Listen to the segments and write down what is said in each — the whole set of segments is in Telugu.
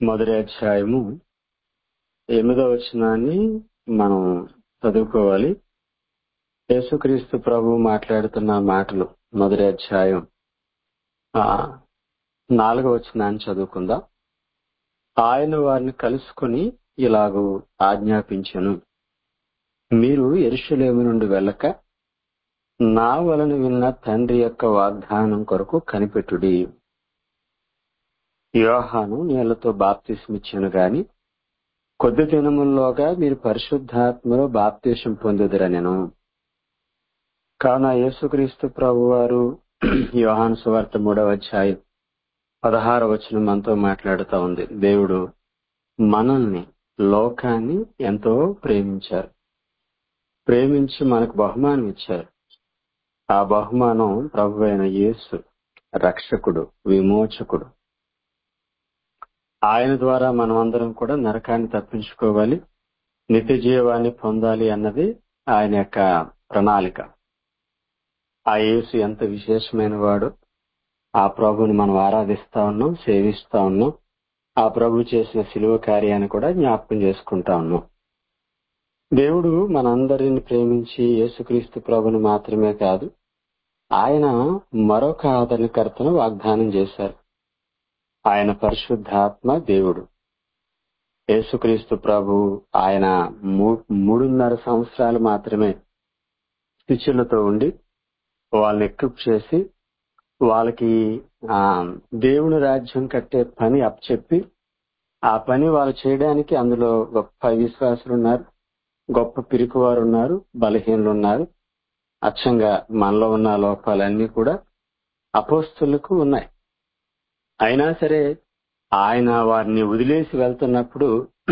మొదటి అధ్యాయము ఎనిమిదో వచనాన్ని మనం చదువుకోవాలి యేసుక్రీస్తు ప్రభు మాట్లాడుతున్న మాటలు మొదటి అధ్యాయం ఆ నాలుగో వచనాన్ని చదువుకుందాం ఆయన వారిని కలుసుకుని ఇలాగూ ఆజ్ఞాపించను మీరు ఎరుషలేము నుండి వెళ్ళక నా వలన విన్న తండ్రి యొక్క వాగ్దానం కొరకు కనిపెట్టుడి యోహాను నీళ్లతో బాప్తిస్మిచ్చాను గాని కొద్ది దినముల్లోగా మీరు పరిశుద్ధాత్మలో బాప్తీసం పొందుదురనెను కావున యేసుక్రీస్తు ప్రభు వారు యోహాను సువార్త మూడవ అధ్యాయం పదహార వచనం మనతో మాట్లాడుతూ ఉంది దేవుడు మనల్ని లోకాన్ని ఎంతో ప్రేమించారు ప్రేమించి మనకు బహుమానం ఇచ్చారు ఆ బహుమానం ప్రభు అయిన యేసు రక్షకుడు విమోచకుడు ఆయన ద్వారా మనమందరం కూడా నరకాన్ని తప్పించుకోవాలి నిత్య జీవాన్ని పొందాలి అన్నది ఆయన యొక్క ప్రణాళిక ఆ యేసు ఎంత విశేషమైన వాడు ఆ ప్రభుని మనం ఆరాధిస్తా ఉన్నాం సేవిస్తా ఉన్నాం ఆ ప్రభు చేసిన శిలువ కార్యాన్ని కూడా జ్ఞాపకం చేసుకుంటా ఉన్నాం దేవుడు మనందరిని ప్రేమించి యేసుక్రీస్తు ప్రభుని మాత్రమే కాదు ఆయన మరొక ఆదరణకర్తను వాగ్దానం చేశారు ఆయన పరిశుద్ధాత్మ దేవుడు యేసుక్రీస్తు ప్రభు ఆయన మూడున్నర సంవత్సరాలు మాత్రమే శిష్యులతో ఉండి వాళ్ళని ఎక్విప్ చేసి వాళ్ళకి ఆ దేవుని రాజ్యం కట్టే పని అప్పచెప్పి ఆ పని వాళ్ళు చేయడానికి అందులో గొప్ప విశ్వాసులు ఉన్నారు గొప్ప పిరికివారు ఉన్నారు బలహీనులు ఉన్నారు అచ్చంగా మనలో ఉన్న లోపాలన్నీ కూడా అపోస్తులకు ఉన్నాయి అయినా సరే ఆయన వారిని వదిలేసి వెళ్తున్నప్పుడు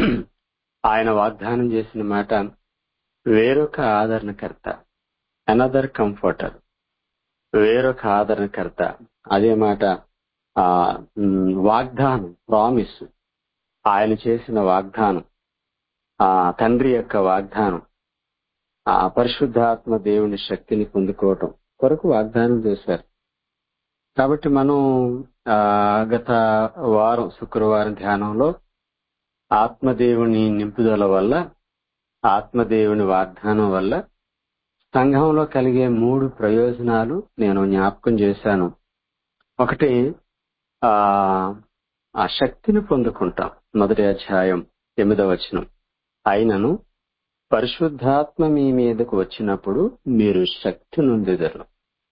ఆయన వాగ్దానం చేసిన మాట వేరొక ఆదరణకర్త అనదర్ కంఫర్టర్ వేరొక ఆదరణకర్త అదే మాట ఆ వాగ్దానం ప్రామిస్ ఆయన చేసిన వాగ్దానం ఆ తండ్రి యొక్క వాగ్దానం ఆ పరిశుద్ధాత్మ దేవుని శక్తిని పొందుకోవటం కొరకు వాగ్దానం చేశారు కాబట్టి మనం గత వారం శుక్రవారం ధ్యానంలో ఆత్మదేవుని నింపుదల వల్ల ఆత్మదేవుని వాగ్దానం వల్ల సంఘంలో కలిగే మూడు ప్రయోజనాలు నేను జ్ఞాపకం చేశాను ఒకటి ఆ ఆ శక్తిని పొందుకుంటాం మొదటి అధ్యాయం ఎనిమిదవ వచనం అయినను పరిశుద్ధాత్మ మీ మీదకు వచ్చినప్పుడు మీరు శక్తి నొందిదరు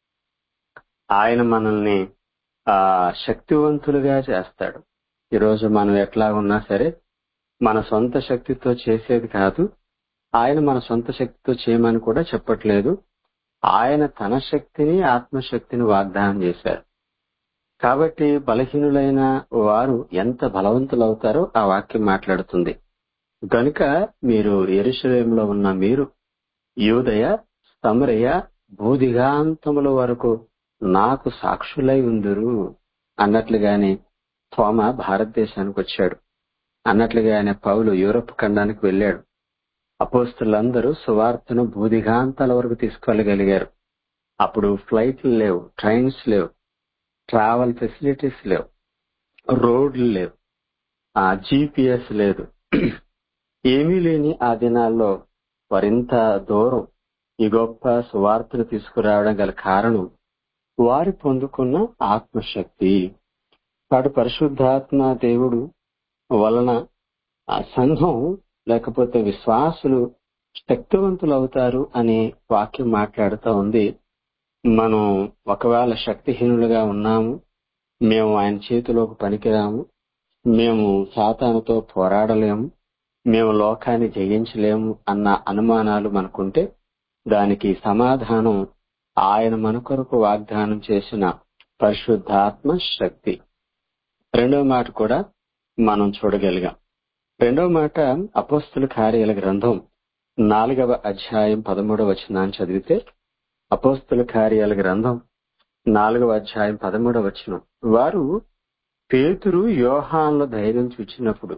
ఆయన మనల్ని ఆ శక్తివంతులుగా చేస్తాడు ఈరోజు మనం ఎట్లా ఉన్నా సరే మన సొంత శక్తితో చేసేది కాదు ఆయన మన సొంత శక్తితో చేయమని కూడా చెప్పట్లేదు ఆయన తన శక్తిని ఆత్మశక్తిని వాగ్దానం చేశారు కాబట్టి బలహీనులైన వారు ఎంత బలవంతులవుతారో ఆ వాక్యం మాట్లాడుతుంది గనుక మీరు ఎరుశలేంలో ఉన్న మీరు యూదయ సమరయ భూదిగాంతముల వరకు నాకు సాక్షులై ఉందరు అన్నట్లుగానే థోమ భారతదేశానికి వచ్చాడు అన్నట్లుగానే పౌలు యూరప్ ఖండానికి వెళ్ళాడు అపోస్తులందరూ సువార్తను భూదిగాంతాల వరకు తీసుకెళ్లగలిగారు అప్పుడు ఫ్లైట్లు లేవు ట్రైన్స్ లేవు ట్రావెల్ ఫెసిలిటీస్ లేవు రోడ్లు లేవు ఆ జీపీఎస్ లేదు ఏమీ లేని ఆ దినాల్లో వారింత దూరం ఈ గొప్ప సువార్తను తీసుకురావడం గల కారణం వారి పొందుకున్న ఆత్మశక్తి వాడు పరిశుద్ధాత్మ దేవుడు వలన ఆ సంఘం లేకపోతే విశ్వాసులు శక్తివంతులు అవుతారు అనే వాక్యం మాట్లాడుతూ ఉంది మనం ఒకవేళ శక్తిహీనులుగా ఉన్నాము మేము ఆయన చేతిలోకి పనికిరాము మేము సాతానుతో పోరాడలేము మేము లోకాన్ని జయించలేము అన్న అనుమానాలు మనకుంటే దానికి సమాధానం ఆయన మన కొరకు వాగ్దానం చేసిన పరిశుద్ధాత్మ శక్తి రెండవ మాట కూడా మనం చూడగలిగాం రెండవ మాట అపోస్తుల కార్యాల గ్రంథం నాలుగవ అధ్యాయం పదమూడవ వచనాన్ని చదివితే అపోస్తుల కార్యాల గ్రంథం నాలుగవ అధ్యాయం పదమూడవ వచనం వారు పేతురు యోహాన్ల ధైర్యం చూచినప్పుడు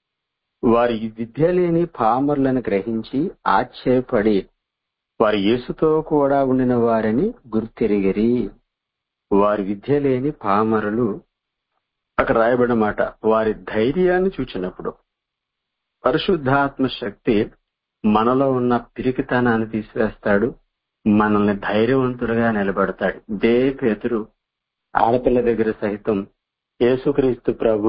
వారి విద్య లేని పామరులను గ్రహించి ఆశ్చర్యపడి వారి యేసుతో కూడా ఉండిన వారిని గుర్తెరిగిరి వారి విద్య లేని పామరులు అక్కడ రాయబడిన మాట వారి ధైర్యాన్ని చూచినప్పుడు పరిశుద్ధాత్మ శక్తి మనలో ఉన్న పిరికితనాన్ని తీసివేస్తాడు మనల్ని ధైర్యవంతులుగా నిలబడతాడు దే పేతురు ఆడపిల్ల దగ్గర సహితం యేసుక్రీస్తు ప్రభు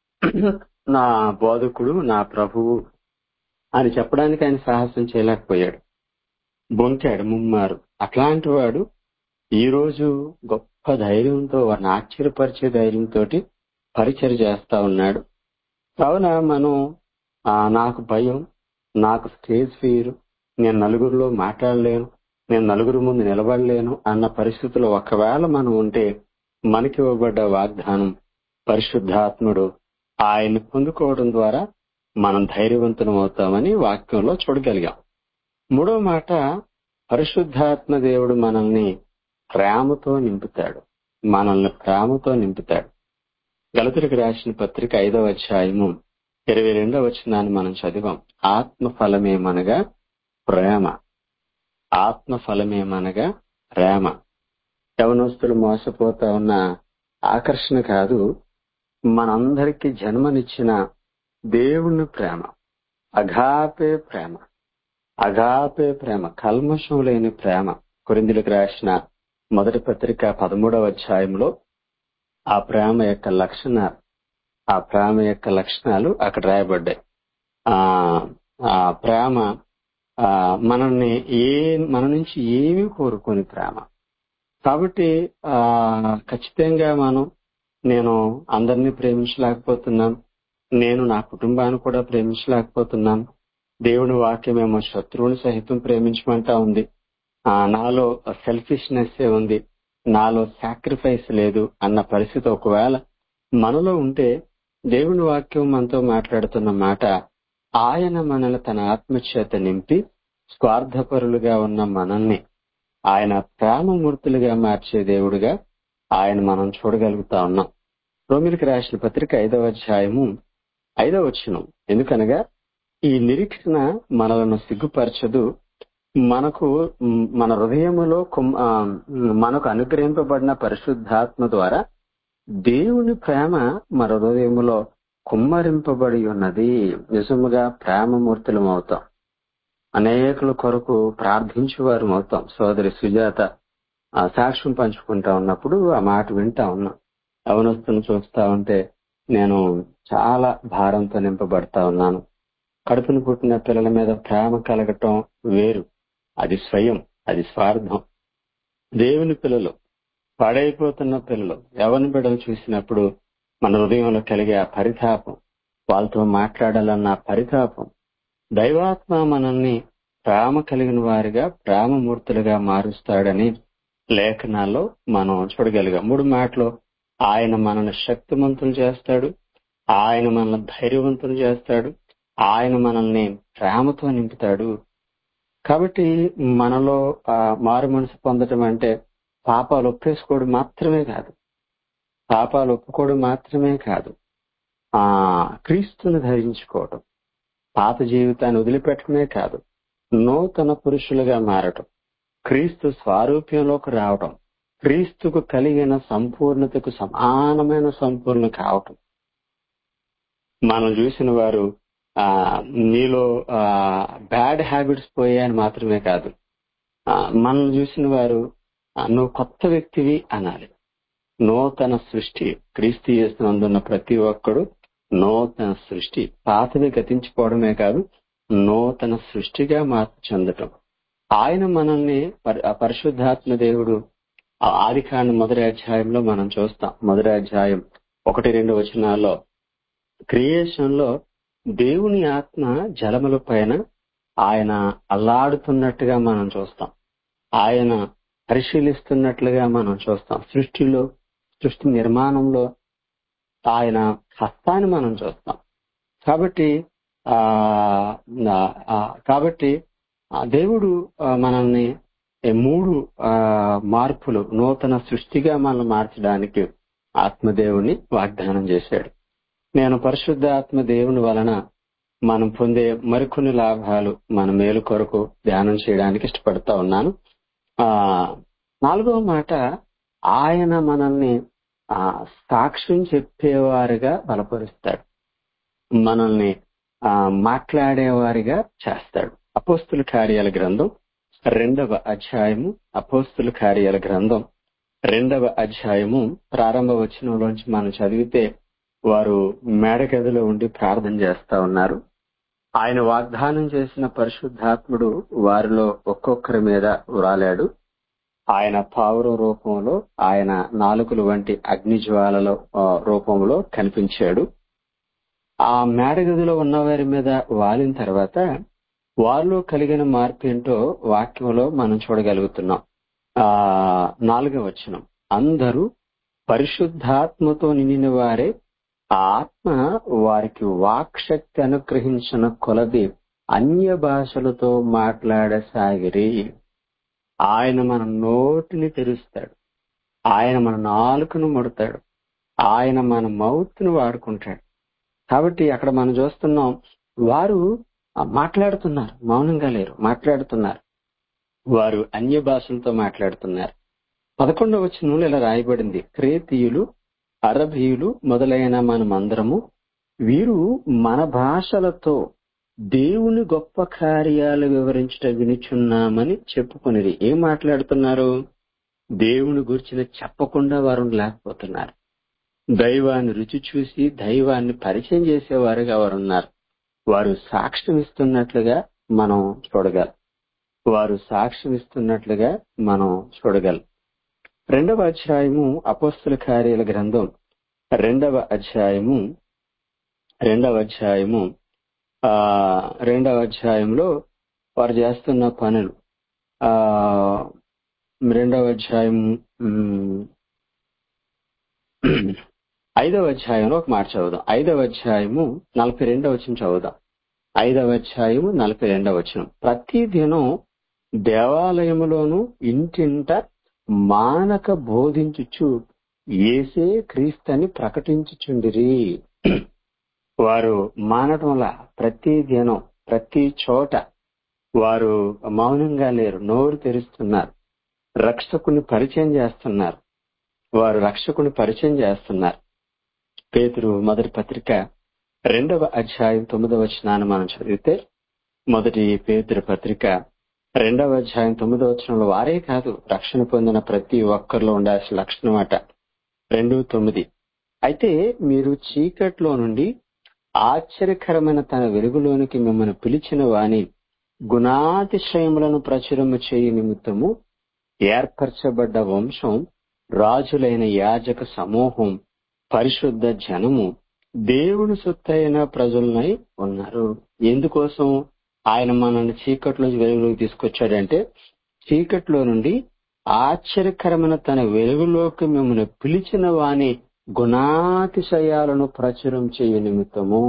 నా బోధకుడు నా ప్రభువు అని చెప్పడానికి ఆయన సాహసం చేయలేకపోయాడు బొంకాడు ముమ్మారు అట్లాంటి వాడు ఈ రోజు గొప్ప ధైర్యంతో వారిని ఆశ్చర్యపరిచే ధైర్యంతో పరిచయం చేస్తా ఉన్నాడు కావున మనం ఆ, నాకు భయం నాకు స్టేజ్ ఫియర్ నేను నలుగురిలో మాట్లాడలేను నేను నలుగురు ముందు నిలబడలేను అన్న పరిస్థితిలో ఒకవేళ మనం ఉంటే మనకి ఇవ్వబడ్డ వాగ్దానం పరిశుద్ధాత్ముడు ఆయన్ని పొందుకోవడం ద్వారా మనం ధైర్యవంతులం అవుతామని వాక్యంలో చూడగలిగాం మూడో మాట పరిశుద్ధాత్మ దేవుడు మనల్ని ప్రేమతో నింపుతాడు మనల్ని ప్రేమతో నింపుతాడు గలతులకు రాసిన పత్రిక ఐదవ అధ్యాయము ఇరవై రెండవ వచనాన్ని మనం చదివాం ఆత్మ ఫలమేమనగా ప్రేమ ఆత్మ ఫలమేమనగా ప్రేమ యవనస్తులు మోసపోతా ఉన్న ఆకర్షణ కాదు మనందరికీ జన్మనిచ్చిన దేవుని ప్రేమ అఘాపే ప్రేమ అఘాపే ప్రేమ కల్మషం లేని ప్రేమ కొరిందులకు రాసిన మొదటి పత్రిక పదమూడవ అధ్యాయంలో ఆ ప్రేమ యొక్క లక్షణాలు ఆ ప్రేమ యొక్క లక్షణాలు అక్కడ రాయబడ్డాయి ఆ ఆ ప్రేమ ఆ మనల్ని ఏ మన నుంచి ఏమి కోరుకోని ప్రేమ కాబట్టి ఆ ఖచ్చితంగా మనం నేను అందరినీ ప్రేమించలేకపోతున్నాను నేను నా కుటుంబాన్ని కూడా ప్రేమించలేకపోతున్నాను దేవుని వాక్యమేమో శత్రువుని సహితం ప్రేమించమంటా ఉంది ఆ నాలో సెల్ఫిష్నెస్ ఉంది నాలో సాక్రిఫైస్ లేదు అన్న పరిస్థితి ఒకవేళ మనలో ఉంటే దేవుని వాక్యం మనతో మాట్లాడుతున్న మాట ఆయన మనల్ని తన ఆత్మచేత నింపి స్వార్థపరులుగా ఉన్న మనల్ని ఆయన ప్రేమమూర్తులుగా మార్చే దేవుడుగా ఆయన మనం చూడగలుగుతా ఉన్నాం రోమిలికి రాసిన పత్రిక ఐదవ అధ్యాయము ఐదవ వచనం ఎందుకనగా ఈ నిరీక్షణ మనలను సిగ్గుపరచదు మనకు మ్, మన హృదయములో కుమ్- ఆ, మనకు అనుగ్రహింపబడిన పరిశుద్ధాత్మ ద్వారా దేవుని ప్రేమ మన హృదయములో కుమ్మరింపబడి ఉన్నది నిజముగా ప్రేమమూర్తులం అవుతాం అనేకుల కొరకు ప్రార్థించేవారు అవుతాం సోదరి సుజాత ఆ సాక్ష్యం పంచుకుంటా ఉన్నప్పుడు ఆ మాట వింటా ఉన్నా అవనస్తుని చూస్తా ఉంటే నేను చాలా భారంతో నింపబడతా ఉన్నాను కడుపును పుట్టిన పిల్లల మీద ప్రేమ కలగటం వేరు అది స్వయం అది స్వార్థం దేవుని పిల్లలు పాడైపోతున్న పిల్లలు ఎవరిని బిడ్డలు చూసినప్పుడు మన హృదయంలో కలిగే ఆ పరితాపం వాళ్ళతో మాట్లాడాలన్న ఆ పరితాపం దైవాత్మ మనల్ని ప్రేమ కలిగిన వారిగా ప్రేమమూర్తులుగా మారుస్తాడని లేఖనాల్లో మనం చూడగలిగాం మూడు మాటలు ఆయన మనల్ని శక్తివంతులు చేస్తాడు ఆయన మనల్ని ధైర్యవంతులు చేస్తాడు ఆయన మనల్ని ప్రేమతో నింపుతాడు కాబట్టి మనలో ఆ మారు మనసు పొందటం అంటే పాపాలు ఒప్పేసుకోవడం మాత్రమే కాదు పాపాలు ఒప్పుకోవడం మాత్రమే కాదు ఆ క్రీస్తుని ధరించుకోవడం పాత జీవితాన్ని వదిలిపెట్టడమే కాదు నూతన పురుషులుగా మారటం క్రీస్తు స్వారూప్యంలోకి రావటం క్రీస్తుకు కలిగిన సంపూర్ణతకు సమానమైన సంపూర్ణ కావటం మనం చూసిన వారు ఆ నీలో ఆ బ్యాడ్ హ్యాబిట్స్ పోయాయని మాత్రమే కాదు ఆ, మనం చూసిన వారు ఆ, నువ్వు కొత్త వ్యక్తివి అనాలి నూతన సృష్టి క్రీస్తు చేస్తున్నందున్న ప్రతి ఒక్కడు నూతన సృష్టి పాతవి గతించిపోవడమే కాదు నూతన సృష్టిగా మార్పు చెందటం ఆయన మనల్ని పరి- ఆ పరిశుద్ధాత్మ దేవుడు ఆ ఆదికాండ మొదటి అధ్యాయంలో మనం చూస్తాం మొదటి అధ్యాయం ఒకటి రెండు వచనాల్లో క్రియేషన్ లో దేవుని ఆత్మ జలముల పైన ఆయన అల్లాడుతున్నట్టుగా మనం చూస్తాం ఆయన పరిశీలిస్తున్నట్లుగా మనం చూస్తాం సృష్టిలో సృష్టి నిర్మాణంలో ఆయన హస్తాన్ని మనం చూస్తాం కాబట్టి ఆ నా- ఆ, కాబట్టి ఆ దేవుడు ఆ, మనల్ని ఈ మూడు ఆ, మార్పులు నూతన సృష్టిగా మనం మార్చడానికి ఆత్మదేవుని వాగ్దానం చేశాడు నేను పరిశుద్ధ ఆత్మ దేవుని వలన మనం పొందే మరికొన్ని లాభాలు మన మేలు కొరకు ధ్యానం చేయడానికి ఇష్టపడతా ఉన్నాను ఆ నాలుగవ మాట ఆయన మనల్ని ఆ సాక్ష్యం చెప్పేవారుగా బలపరుస్తాడు మనల్ని ఆ మాట్లాడేవారిగా చేస్తాడు అపోస్తుల కార్యాల గ్రంథం రెండవ అధ్యాయము అపోస్తుల కార్యాల గ్రంథం రెండవ అధ్యాయము ప్రారంభ వచనంలోంచి మనం చదివితే వారు మేడగదిలో ఉండి ప్రార్థన చేస్తా ఉన్నారు ఆయన వాగ్దానం చేసిన పరిశుద్ధాత్ముడు వారిలో ఒక్కొక్కరి మీద వ్రాలాడు ఆయన పావుర రూపంలో ఆయన నాలుకలు వంటి అగ్నిజ్వాలలో ఆ, రూపంలో కనిపించాడు ఆ మేడగదిలో ఉన్నవారి మీద వాలిన తర్వాత వారిలో కలిగిన మార్పు ఏంటో వాక్యంలో మనం చూడగలుగుతున్నాం ఆ నాలుగవ వచనం అందరూ పరిశుద్ధాత్మతో నిండిన వారే ఆ ఆత్మ వారికి వాక్శక్తి అనుగ్రహించిన కొలది అన్య భాషలతో మాట్లాడసాగిరి ఆయన మన నోటిని తెరుస్తాడు ఆయన మన నాలుకను ముడతాడు ఆయన మన మౌత్ ను వాడుకుంటాడు కాబట్టి అక్కడ మనం చూస్తున్నాం వారు ఆ, మాట్లాడుతున్నారు మౌనంగా లేరు మాట్లాడుతున్నారు వారు అన్య భాషలతో మాట్లాడుతున్నారు పదకొండవ వచనంలో ఇలా రాయబడింది క్రేతీయులు అరబీయులు మొదలైన మనమందరము వీరు మన భాషలతో దేవుని గొప్ప కార్యాలు వివరించుట వినుచున్నామని చెప్పుకునేది ఏం మాట్లాడుతున్నారు దేవుని గురించిన చెప్పకుండా వారు లేకపోతున్నారు దైవాన్ని రుచి చూసి దైవాన్ని పరిచయం చేసేవారుగా వారు ఉన్నారు వారు సాక్ష్యం ఇస్తున్నట్లుగా మనం చూడగలం వారు సాక్ష్యం ఇస్తున్నట్లుగా మనం చూడగలం రెండవ అధ్యాయము అపోస్తుల కార్యాల గ్రంథం రెండవ అధ్యాయము రెండవ అధ్యాయము ఆ రెండవ అధ్యాయంలో వారు చేస్తున్న పనులు ఆ రెండవ అధ్యాయం ఉమ్, ఐదవ అధ్యాయంలో ఒక మాట చదువుదాం ఐదవ అధ్యాయము నలభై రెండవ వచనం చదువుదాం ఐదవ అధ్యాయము నలభై రెండవ వచనం ప్రతి దినం దేవాలయములోను ఇంటింట మానక బోధించుచు ఏసే క్రీస్తని ప్రకటించుచుండిరి వారు మానటంలా ప్రతి దినం ప్రతి చోట వారు మౌనంగా లేరు నోరు తెరుస్తున్నారు రక్షకుని పరిచయం చేస్తున్నారు వారు రక్షకుని పరిచయం చేస్తున్నారు పేతురు మొదటి పత్రిక రెండవ అధ్యాయం తొమ్మిదవ వచనాన్ని మనం చదివితే మొదటి పేతురు పత్రిక రెండవ అధ్యాయం తొమ్మిదవ వచనంలో వారే కాదు రక్షణ పొందిన ప్రతి ఒక్కరిలో ఉండాల్సిన లక్షణం అట రెండు తొమ్మిది అయితే మీరు చీకట్లో నుండి ఆశ్చర్యకరమైన తన వెలుగులోనికి మిమ్మల్ని పిలిచిన వాని గుణాతిశయములను ప్రచురము చేయ నిమిత్తము ఏర్పరచబడ్డ వంశం రాజులైన యాజక సమూహం పరిశుద్ధ జనము దేవుని సొత్తైన ప్రజలనై ఉన్నారు ఎందుకోసం ఆయన మనల్ని చీకట్లోంచి వెలుగులోకి తీసుకొచ్చాడంటే చీకట్లో నుండి ఆశ్చర్యకరమైన తన వెలుగులోకి మిమ్మల్ని పిలిచిన వాని గుణాతిశయాలను ప్రచురం చేయ నిమిత్తము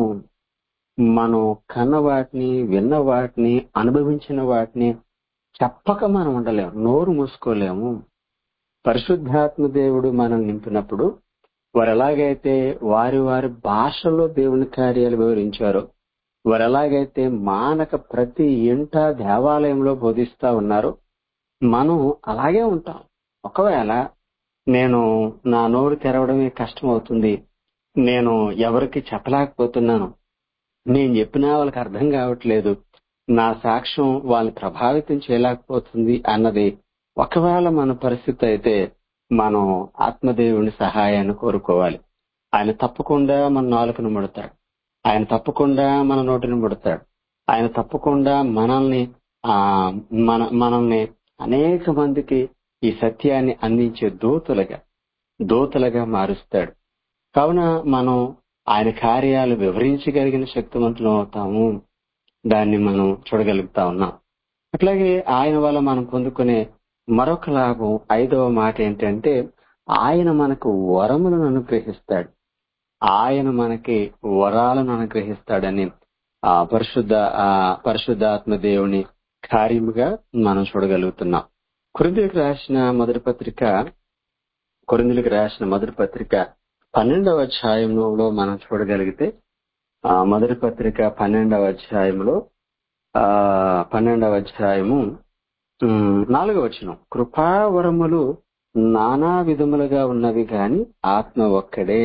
మనం కన్న వాటిని విన్న వాటిని అనుభవించిన వాటిని చెప్పక మనం ఉండలేము నోరు మూసుకోలేము పరిశుద్ధాత్మ దేవుడు మనం నింపినప్పుడు వారు ఎలాగైతే వారి వారి భాషలో దేవుని కార్యాలు వివరించారో వారు ఎలాగైతే మానక ప్రతి ఇంట దేవాలయంలో బోధిస్తా ఉన్నారో మనం అలాగే ఉంటాం ఒకవేళ నేను నా నోరు తెరవడమే కష్టం అవుతుంది నేను ఎవరికి చెప్పలేకపోతున్నాను నేను చెప్పినా వాళ్ళకి అర్థం కావట్లేదు నా సాక్ష్యం వాళ్ళని ప్రభావితం చేయలేకపోతుంది అన్నది ఒకవేళ మన పరిస్థితి అయితే మనం ఆత్మదేవుని సహాయాన్ని కోరుకోవాలి ఆయన తప్పకుండా మన నాలుకను ముడతాడు ఆయన తప్పకుండా మన నోటిని ముడతాడు ఆయన తప్పకుండా మనల్ని ఆ మన మనల్ని అనేక మందికి ఈ సత్యాన్ని అందించే దూతలుగా దూతలుగా మారుస్తాడు కావున మనం ఆయన కార్యాలు వివరించగలిగిన శక్తివంతులం అవుతాము దాన్ని మనం చూడగలుగుతా ఉన్నాం అట్లాగే ఆయన వల్ల మనం పొందుకునే మరొక లాభం ఐదవ మాట ఏంటంటే ఆయన మనకు వరములను అనుగ్రహిస్తాడు ఆయన మనకి వరాలను అనుగ్రహిస్తాడని ఆ పరిశుద్ధ ఆ పరిశుద్ధాత్మ దేవుని కార్యముగా మనం చూడగలుగుతున్నాం కొరిందులకు రాసిన మొదటి పత్రిక కొరిందులకు రాసిన మొదటి పత్రిక పన్నెండవ అధ్యాయంలో మనం చూడగలిగితే ఆ మొదటి పత్రిక పన్నెండవ అధ్యాయంలో ఆ పన్నెండవ అధ్యాయము ఉమ్, నాలుగవ వచనం కృపావరములు నానా విధములుగా ఉన్నవి గాని ఆత్మ ఒక్కడే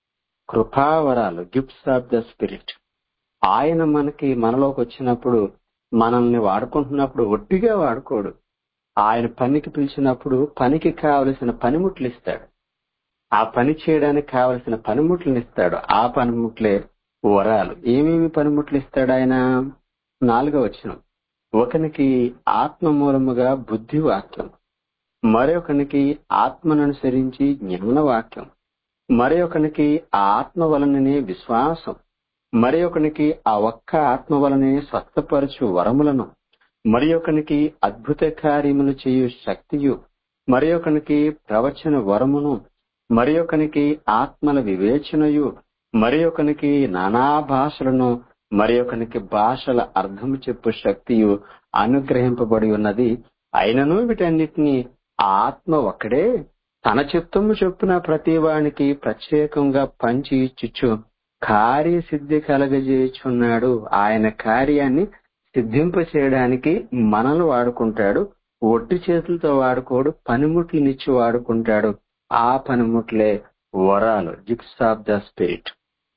కృపావరాలు గిఫ్ట్స్ ఆఫ్ ద స్పిరిట్ ఆయన మనకి మనలోకి వచ్చినప్పుడు మనల్ని వాడుకుంటున్నప్పుడు ఒట్టిగా వాడుకోడు ఆయన పనికి పిలిచినప్పుడు పనికి కావలసిన పనిముట్లు ఇస్తాడు ఆ పని చేయడానికి కావలసిన పనిముట్లను ఇస్తాడు ఆ పనిముట్లే వరాలు ఏమేమి పనిముట్లు ఇస్తాడు ఆయన నాలుగో వచనం ఒకనికి ఆత్మ మూలముగా బుద్ధి వాక్యం మరొకనికి ఆత్మను అనుసరించి జ్ఞాన వాక్యం మరొకనికి ఆ ఆత్మ వలననే విశ్వాసం మరొకనికి ఆ ఒక్క ఆత్మ వలనే స్వస్థపరచు వరములను మరి ఒకనికి అద్భుత కార్యములు చేయు శక్తియు మరి ఒకనికి ప్రవచన వరమును మరి ఒకనికి ఆత్మల వివేచనయు మరి ఒకనికి నానా భాషలను మరి ఒకనికి భాషల అర్థము చెప్పు శక్తియు అనుగ్రహింపబడి ఉన్నది అయినను వీటన్నిటినీ ఆ ఆత్మ ఒక్కడే తన చిత్తము చొప్పున ప్రతి వానికి ప్రత్యేకంగా పంచి ఇచ్చుచు కార్యసిద్ధి కలగజేయుచున్నాడు ఆయన కార్యాన్ని సిద్ధింప చేయడానికి మనల్ని వాడుకుంటాడు ఒట్టి చేతులతో వాడుకోడు పనిముట్లనిచ్చి వాడుకుంటాడు ఆ పనిముట్లే వరాలు జిప్స్ ఆఫ్ ద స్పిరిట్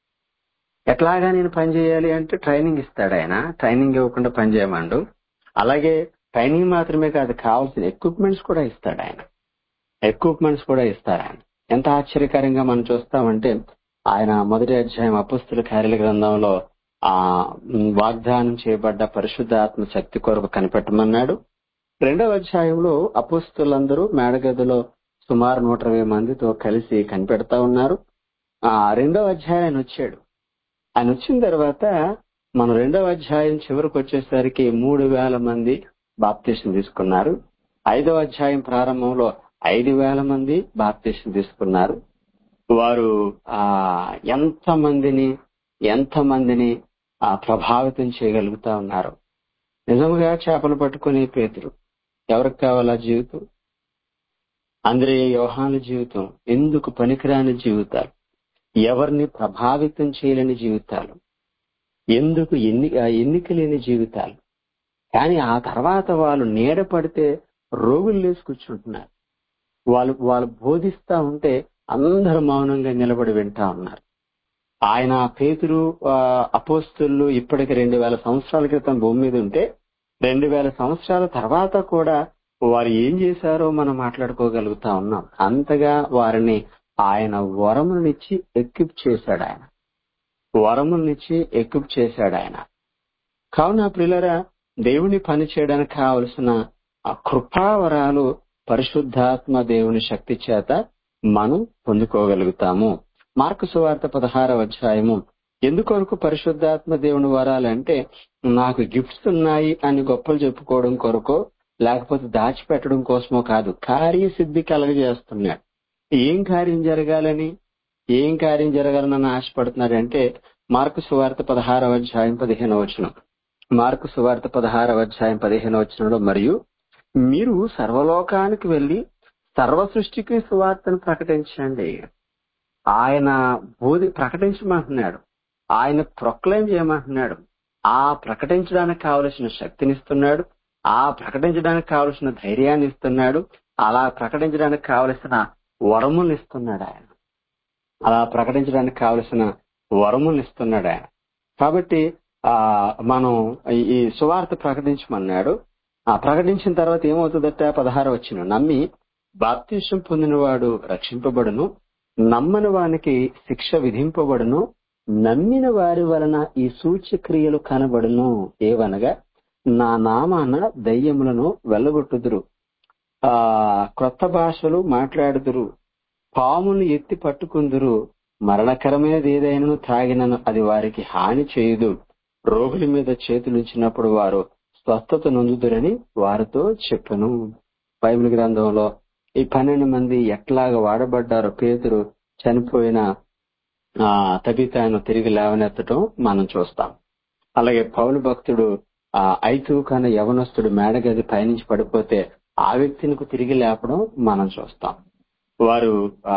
ఎట్లాగా నేను పని చేయాలి అంటే ట్రైనింగ్ ఇస్తాడు ఆయన ట్రైనింగ్ ఇవ్వకుండా పని చేయమండు అలాగే ట్రైనింగ్ మాత్రమే కాదు కావాల్సిన ఎక్విప్మెంట్స్ కూడా ఇస్తాడు ఆయన ఎక్విప్మెంట్స్ కూడా ఇస్తారు ఆయన ఎంత ఆశ్చర్యకరంగా మనం చూస్తామంటే ఆయన మొదటి అధ్యాయం అపుస్తుల కార్యాల గ్రంథంలో ఆ వాగ్దానం చేయబడ్డ పరిశుద్ధాత్మ శక్తి కొరకు కనిపెట్టమన్నాడు రెండవ అధ్యాయంలో అపుస్తులందరూ మేడగదిలో సుమారు నూట ఇరవై మందితో కలిసి కనిపెడతా ఉన్నారు ఆ రెండవ అధ్యాయం ఆయన వచ్చాడు ఆయన వచ్చిన తర్వాత మనం రెండవ అధ్యాయం చివరికి వచ్చేసరికి మూడు వేల మంది బాప్తీసం తీసుకున్నారు ఐదవ అధ్యాయం ప్రారంభంలో ఐదు వేల మంది బాప్తీసం తీసుకున్నారు వారు ఆ ఎంత మందిని ఎంత మందిని ఆ ప్రభావితం చేయగలుగుతా ఉన్నారు నిజంగా చేపలు పట్టుకునే పేతురు ఎవరికి కావాలా జీవితం అందరే యోహాన జీవితం ఎందుకు పనికిరాని జీవితాలు ఎవరిని ప్రభావితం చేయలేని జీవితాలు ఎందుకు ఎన్ని ఎన్నిక లేని జీవితాలు కానీ ఆ తర్వాత వాళ్ళు నీడ పడితే రోగులు లేసి కూర్చుంటున్నారు వాళ్ళు వాళ్ళు బోధిస్తా ఉంటే అందరు మౌనంగా నిలబడి వింటా ఉన్నారు ఆయన పేతురు అపోస్తులు ఇప్పటికి రెండు వేల సంవత్సరాల క్రితం భూమి మీద ఉంటే రెండు వేల సంవత్సరాల తర్వాత కూడా వారు ఏం చేశారో మనం మాట్లాడుకోగలుగుతా ఉన్నాం అంతగా వారిని ఆయన వరములనిచ్చి ఎక్విప్ చేశాడు ఆయన వరములనిచ్చి ఎక్విప్ చేశాడు ఆయన కావున ప్రిల్లరా దేవుని పని చేయడానికి కావలసిన ఆ కృపావరాలు పరిశుద్ధాత్మ దేవుని శక్తి చేత మనం పొందుకోగలుగుతాము మార్కు సువార్త పదహారవ అధ్యాయము ఎందుకొరకు పరిశుద్ధాత్మ దేవుని వరాలంటే నాకు గిఫ్ట్స్ ఉన్నాయి అని గొప్పలు చెప్పుకోవడం కొరకో లేకపోతే దాచిపెట్టడం కోసమో కాదు కార్యసిద్ధి కలగజేస్తున్నాడు ఏం కార్యం జరగాలని ఏం కార్యం జరగాలని ఆశపడుతున్నాడంటే మార్కు సువార్త పదహారవ అధ్యాయం పదిహేను వచనం మార్కు సువార్త పదహారవ అధ్యాయం పదిహేను వచనంలో మరియు మీరు సర్వలోకానికి వెళ్లి సర్వ సృష్టికి సువార్తను ప్రకటించండి ఆయన బోధి ప్రకటించమంటున్నాడు ఆయన ప్రొక్లైమ్ చేయమంటున్నాడు ఆ ప్రకటించడానికి కావలసిన శక్తినిస్తున్నాడు ఆ ప్రకటించడానికి కావలసిన ధైర్యాన్ని ఇస్తున్నాడు అలా ప్రకటించడానికి కావలసిన వరములు ఇస్తున్నాడు ఆయన అలా ప్రకటించడానికి కావలసిన వరములు ఇస్తున్నాడు ఆయన కాబట్టి ఆ మనం ఈ సువార్త ప్రకటించమన్నాడు ఆ ప్రకటించిన తర్వాత ఏమవుతుందట పదహారు వచ్చిన నమ్మి బాప్తిష్టం పొందినవాడు రక్షింపబడును నమ్మని వానికి శిక్ష విధింపబడును నమ్మిన వారి వలన ఈ సూచ్యక్రియలు కనబడును ఏవనగా నా నామాన దయ్యములను వెళ్ళగొట్టుదురు ఆ క్రొత్త భాషలు మాట్లాడుదురు పామును ఎత్తి పట్టుకుందురు మరణకరమైనది ఏదైనా త్రాగినను అది వారికి హాని చేయదు రోగుల మీద చేతులుంచినప్పుడు వారు స్వస్థత నొందుదురని వారితో చెప్పను బైబిల్ గ్రంథంలో ఈ పన్నెండు మంది ఎట్లాగా వాడబడ్డారో పేతురు చనిపోయిన ఆ తబితాను తిరిగి లేవనెత్తడం మనం చూస్తాం అలాగే పౌలు భక్తుడు ఆ ఐతూకన యవనస్తుడు మేడగది పయనించి పడిపోతే ఆ వ్యక్తిని తిరిగి లేపడం మనం చూస్తాం వారు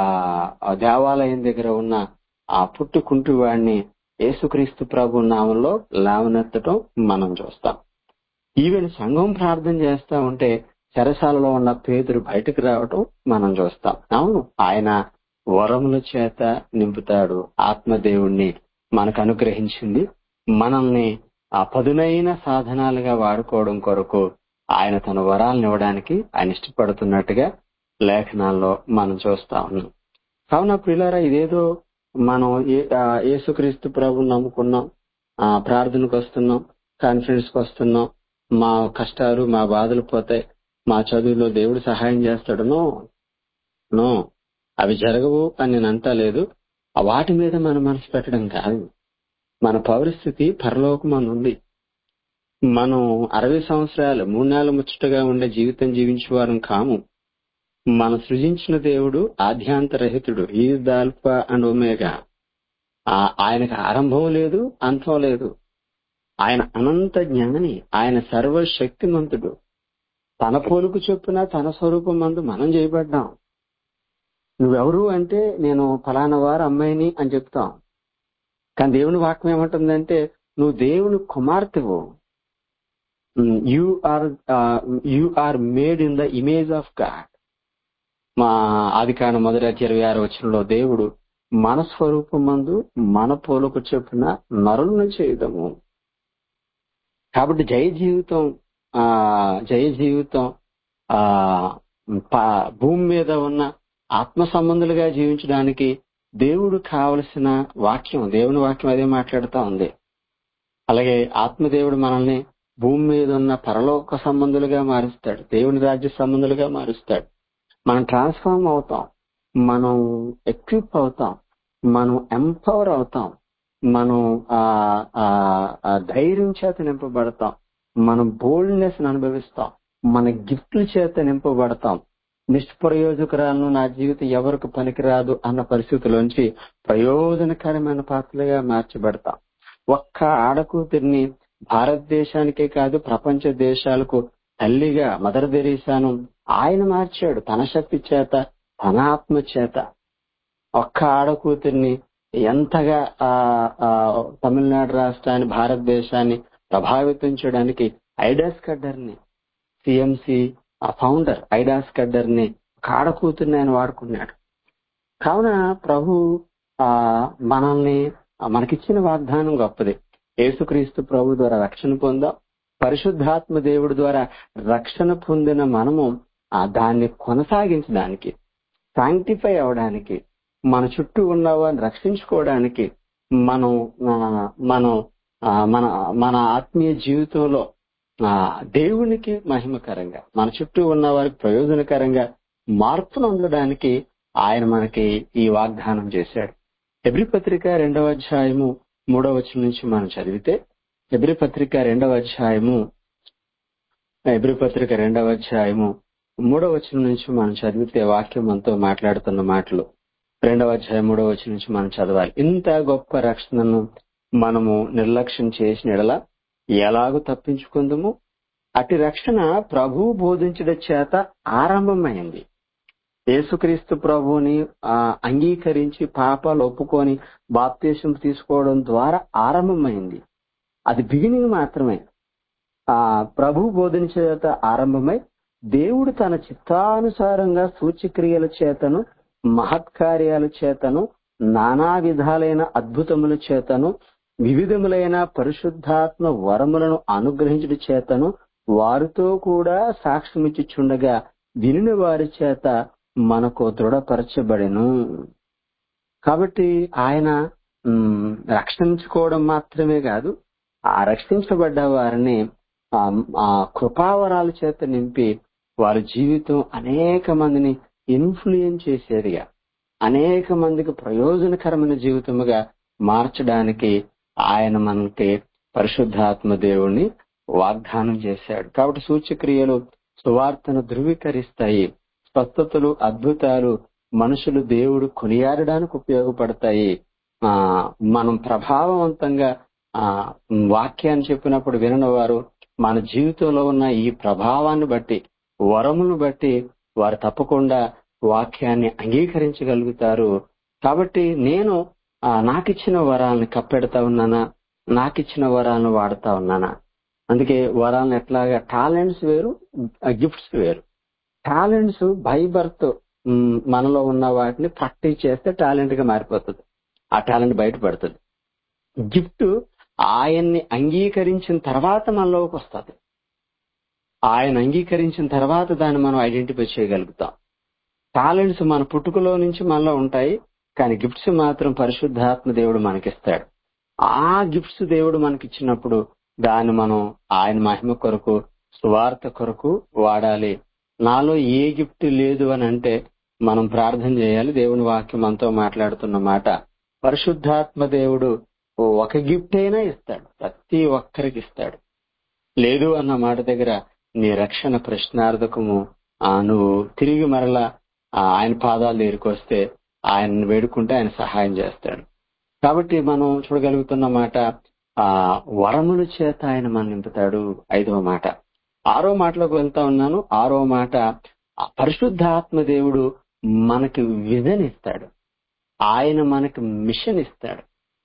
ఆ దేవాలయం దగ్గర ఉన్న ఆ పుట్టుకుంటు వాడిని యేసుక్రీస్తు ప్రభు నామంలో లేవనెత్తడం మనం చూస్తాం ఈవెన్ సంఘం ప్రార్థన చేస్తా ఉంటే చెరసాలలో ఉన్న పేదరు బయటకు రావటం మనం చూస్తాం అవును ఆయన వరముల చేత నింపుతాడు ఆత్మదేవుణ్ణి మనకు అనుగ్రహించింది మనల్ని ఆ పదునైన సాధనాలుగా వాడుకోవడం కొరకు ఆయన తన వరాలను ఇవ్వడానికి ఆయన ఇష్టపడుతున్నట్టుగా లేఖనాల్లో మనం చూస్తా ఉన్నాం కావున ప్రియులారా ఇదేదో మనం ఏ- ఆ, యేసుక్రీస్తు ప్రభు నమ్ముకున్నాం ఆ, ప్రార్థనకు వస్తున్నాం కాన్ఫరెన్స్ కి వస్తున్నాం మా కష్టాలు మా బాధలు పోతాయి మా చదువులో దేవుడు సహాయం చేస్తాడు నో నో అవి జరగవు అని నేను అంటలేదు ఆ వాటి మీద మన మనసు పెట్టడం కాదు మన పౌరస్థితి పరలోకమని ఉంది మనం అరవై సంవత్సరాలు మూడు నెలల ముచ్చటగా ఉండే జీవితం జీవించేవారం కాము మన సృజించిన దేవుడు ఆద్యాంతరహితుడు ఈ దాల్ఫా అండ్ ఒమేగా ఆ- ఆయనకు ఆరంభం లేదు అంతం లేదు ఆయన అనంత జ్ఞాని ఆయన సర్వశక్తిమంతుడు తన పోలుకు చొప్పున తన స్వరూపం మందు మనం చేయబడ్డాం నువ్వెవరు అంటే నేను ఫలానా వారు అమ్మాయిని అని చెప్తాం కానీ దేవుని వాక్యం ఏమంటుందంటే నువ్వు దేవుని కుమార్తెవు you are you are made in the image of God మా ఆది కాండ మొదటి అధ్యాయం ఇరవై ఆరు వచనంలో దేవుడు మన స్వరూపం మందు మన పోలుకు చొప్పున నరులను చేయదము కాబట్టి జయ జీవితం ఆ జయ జీవితం ఆ ప- భూమి మీద ఉన్న ఆత్మ సంబంధులుగా జీవించడానికి దేవుడు కావలసిన వాక్యం దేవుని వాక్యం అదే మాట్లాడుతా ఉంది అలాగే ఆత్మదేవుడు మనల్ని భూమి మీద ఉన్న పరలోక సంబంధులుగా మారుస్తాడు దేవుని రాజ్య సంబంధులుగా మారుస్తాడు మనం ట్రాన్స్ఫార్మ్ అవుతాం మనం ఎక్విప్ అవుతాం మనం ఎంపవర్ అవుతాం మనం ఆ ఆ ఆ ధైర్యం చేత నింపబడతాం మనం బోల్డ్నెస్ అనుభవిస్తాం మన గిఫ్ట్ల చేత నింపబడతాం నిష్ప్రయోజకురాలను నా జీవితం ఎవరికి పనికిరాదు అన్న పరిస్థితిలోంచి ప్రయోజనకరమైన పాత్రలుగా మార్చబడతాం ఒక్క ఆడకూతురిని భారతదేశానికే కాదు ప్రపంచ దేశాలకు తల్లిగా మదర్ తెరీసాను ఆయన మార్చాడు తన శక్తి చేత తన ఆత్మ చేత ఒక్క ఆడకూతుర్ని ఎంతగా ఆ, ఆ, తమిళనాడు రాష్ట్రాన్ని భారతదేశాన్ని ప్రభావితం చేయడానికి ఐడాస్ కడ్డర్ని సిఎంసి ఫౌండర్ ఐడాస్ కడ్డర్ని ఒక ఆడకూతుర్ని ఆయన వాడుకున్నాడు కావున ప్రభు ఆ మనల్ని ఆ, మనకిచ్చిన వాగ్దానం గొప్పది యేసుక్రీస్తు ప్రభు ద్వారా రక్షణ పొందాం పరిశుద్ధాత్మ దేవుడి ద్వారా రక్షణ పొందిన మనము ఆ దాన్ని కొనసాగించడానికి సాంక్టిఫై అవడానికి మన చుట్టూ ఉన్న వారిని రక్షించుకోవడానికి మనం ఆ, మనం ఆ, మన మన ఆత్మీయ జీవితంలో ఆ, దేవునికి మహిమకరంగా మన చుట్టూ ఉన్న వారికి ప్రయోజనకరంగా మార్పును ఉండడానికి ఆయన మనకి ఈ వాగ్దానం చేశాడు ఎబ్రి పత్రిక రెండవ అధ్యాయము మూడవ వచనం నుంచి మనం చదివితే ఎబ్రి పత్రిక రెండవ అధ్యాయము ఎబ్రి పత్రిక రెండవ అధ్యాయము మూడవ వచనం నుంచి మనం చదివితే వాక్యం మనతో మాట్లాడుతున్న మాటలు రెండవ అధ్యాయం మూడవ వచనం నుంచి మనం చదవాలి ఇంత గొప్ప రక్షణను మనము నిర్లక్ష్యం చేసిన ఎడల ఎలాగూ తప్పించుకుందాము అటు రక్షణ ప్రభు బోధించడం చేత ఆరంభమైంది యేసుక్రీస్తు ప్రభువుని ఆ, అంగీకరించి పాపాలు ఒప్పుకొని బాప్తీసం తీసుకోవడం ద్వారా ఆరంభమైంది అది బిగినింగ్ మాత్రమే ఆ ప్రభు బోధన చేత ఆరంభమై దేవుడు తన చిత్తానుసారంగా సూచక్రియల చేతను మహత్కార్యాల చేతను నానా విధాలైన అద్భుతముల చేతను వివిధములైన పరిశుద్ధాత్మ వరములను అనుగ్రహించుట చేతను వారితో కూడా సాక్ష్యమిచ్చుచుండగా వినిన వారి చేత మనకు దృఢపరచబడెను కాబట్టి ఆయన మ్, రక్షించుకోవడం మాత్రమే కాదు ఆ రక్షించబడ్డ వారిని ఆ, ఆ కృపావరాల చేత నింపి వారి జీవితం అనేక మందిని ఇన్ఫ్లుయెన్స్ చేసేదిగా అనేక మందికి ప్రయోజనకరమైన జీవితముగా మార్చడానికి ఆయన మనకి పరిశుద్ధాత్మ దేవుణ్ణి వాగ్దానం చేశాడు కాబట్టి సూచక్రియలు సువార్తను ధృవీకరిస్తాయి స్వస్థతలు అద్భుతాలు మనుషులు దేవుడు కొనియాడడానికి ఉపయోగపడతాయి ఆ మనం ప్రభావవంతంగా ఆ వాక్యాన్ని చెప్పినప్పుడు వినని వారు మన జీవితంలో ఉన్న ఈ ప్రభావాన్ని బట్టి వరమును బట్టి వారు తప్పకుండా వాక్యాన్ని అంగీకరించగలుగుతారు కాబట్టి నేను ఆ, నాకిచ్చిన వరాలను కప్పెడతా ఉన్నానా నాకిచ్చిన వరాలను వాడుతా ఉన్నానా అందుకే వరాలను ఎట్లాగా టాలెంట్స్ వేరు గిఫ్ట్స్ వేరు టాలెంట్స్ బై బర్త్ మనలో ఉన్న వాటిని ప్రాక్టీస్ చేస్తే టాలెంట్ గా మారిపోతుంది ఆ టాలెంట్ బయటపడుతుంది గిఫ్ట్ ఆయన్ని అంగీకరించిన తర్వాత మనలోకి వస్తుంది ఆయన అంగీకరించిన తర్వాత దాన్ని మనం ఐడెంటిఫై చేయగలుగుతాం టాలెంట్స్ మన పుట్టుకలో నుంచి మనలో ఉంటాయి కానీ గిఫ్ట్స్ మాత్రం పరిశుద్ధాత్మ దేవుడు మనకిస్తాడు ఆ గిఫ్ట్స్ దేవుడు మనకిచ్చినప్పుడు దాన్ని మనం ఆయన మహిమ కొరకు స్వార్థ కొరకు వాడాలి నాలో ఏ గిఫ్ట్ లేదు అని అంటే మనం ప్రార్థన చేయాలి దేవుని వాక్యం మనతో మాట్లాడుతున్న మాట పరిశుద్ధాత్మ దేవుడు ఒక గిఫ్ట్ అయినా ఇస్తాడు ప్రతి ఒక్కరికి ఇస్తాడు లేదు అన్న మాట దగ్గర నీ రక్షణ ప్రశ్నార్థకము ఆ నువ్వు తిరిగి మరలా ఆ ఆయన పాదాలు దగ్గరికి ఆయన వేడుకుంటే ఆయన సహాయం చేస్తాడు కాబట్టి మనం చూడగలుగుతున్న మాట ఆ వరముల చేత ఆయన మన నింపుతాడు ఐదవ మాట ఆరో మాటలోకి వెళ్తా ఉన్నాను ఆరో మాట ఆ పరిశుద్ధాత్మ దేవుడు మనకి విజన్ ఇస్తాడు ఆయన మనకి మిషన్ ఇస్తాడు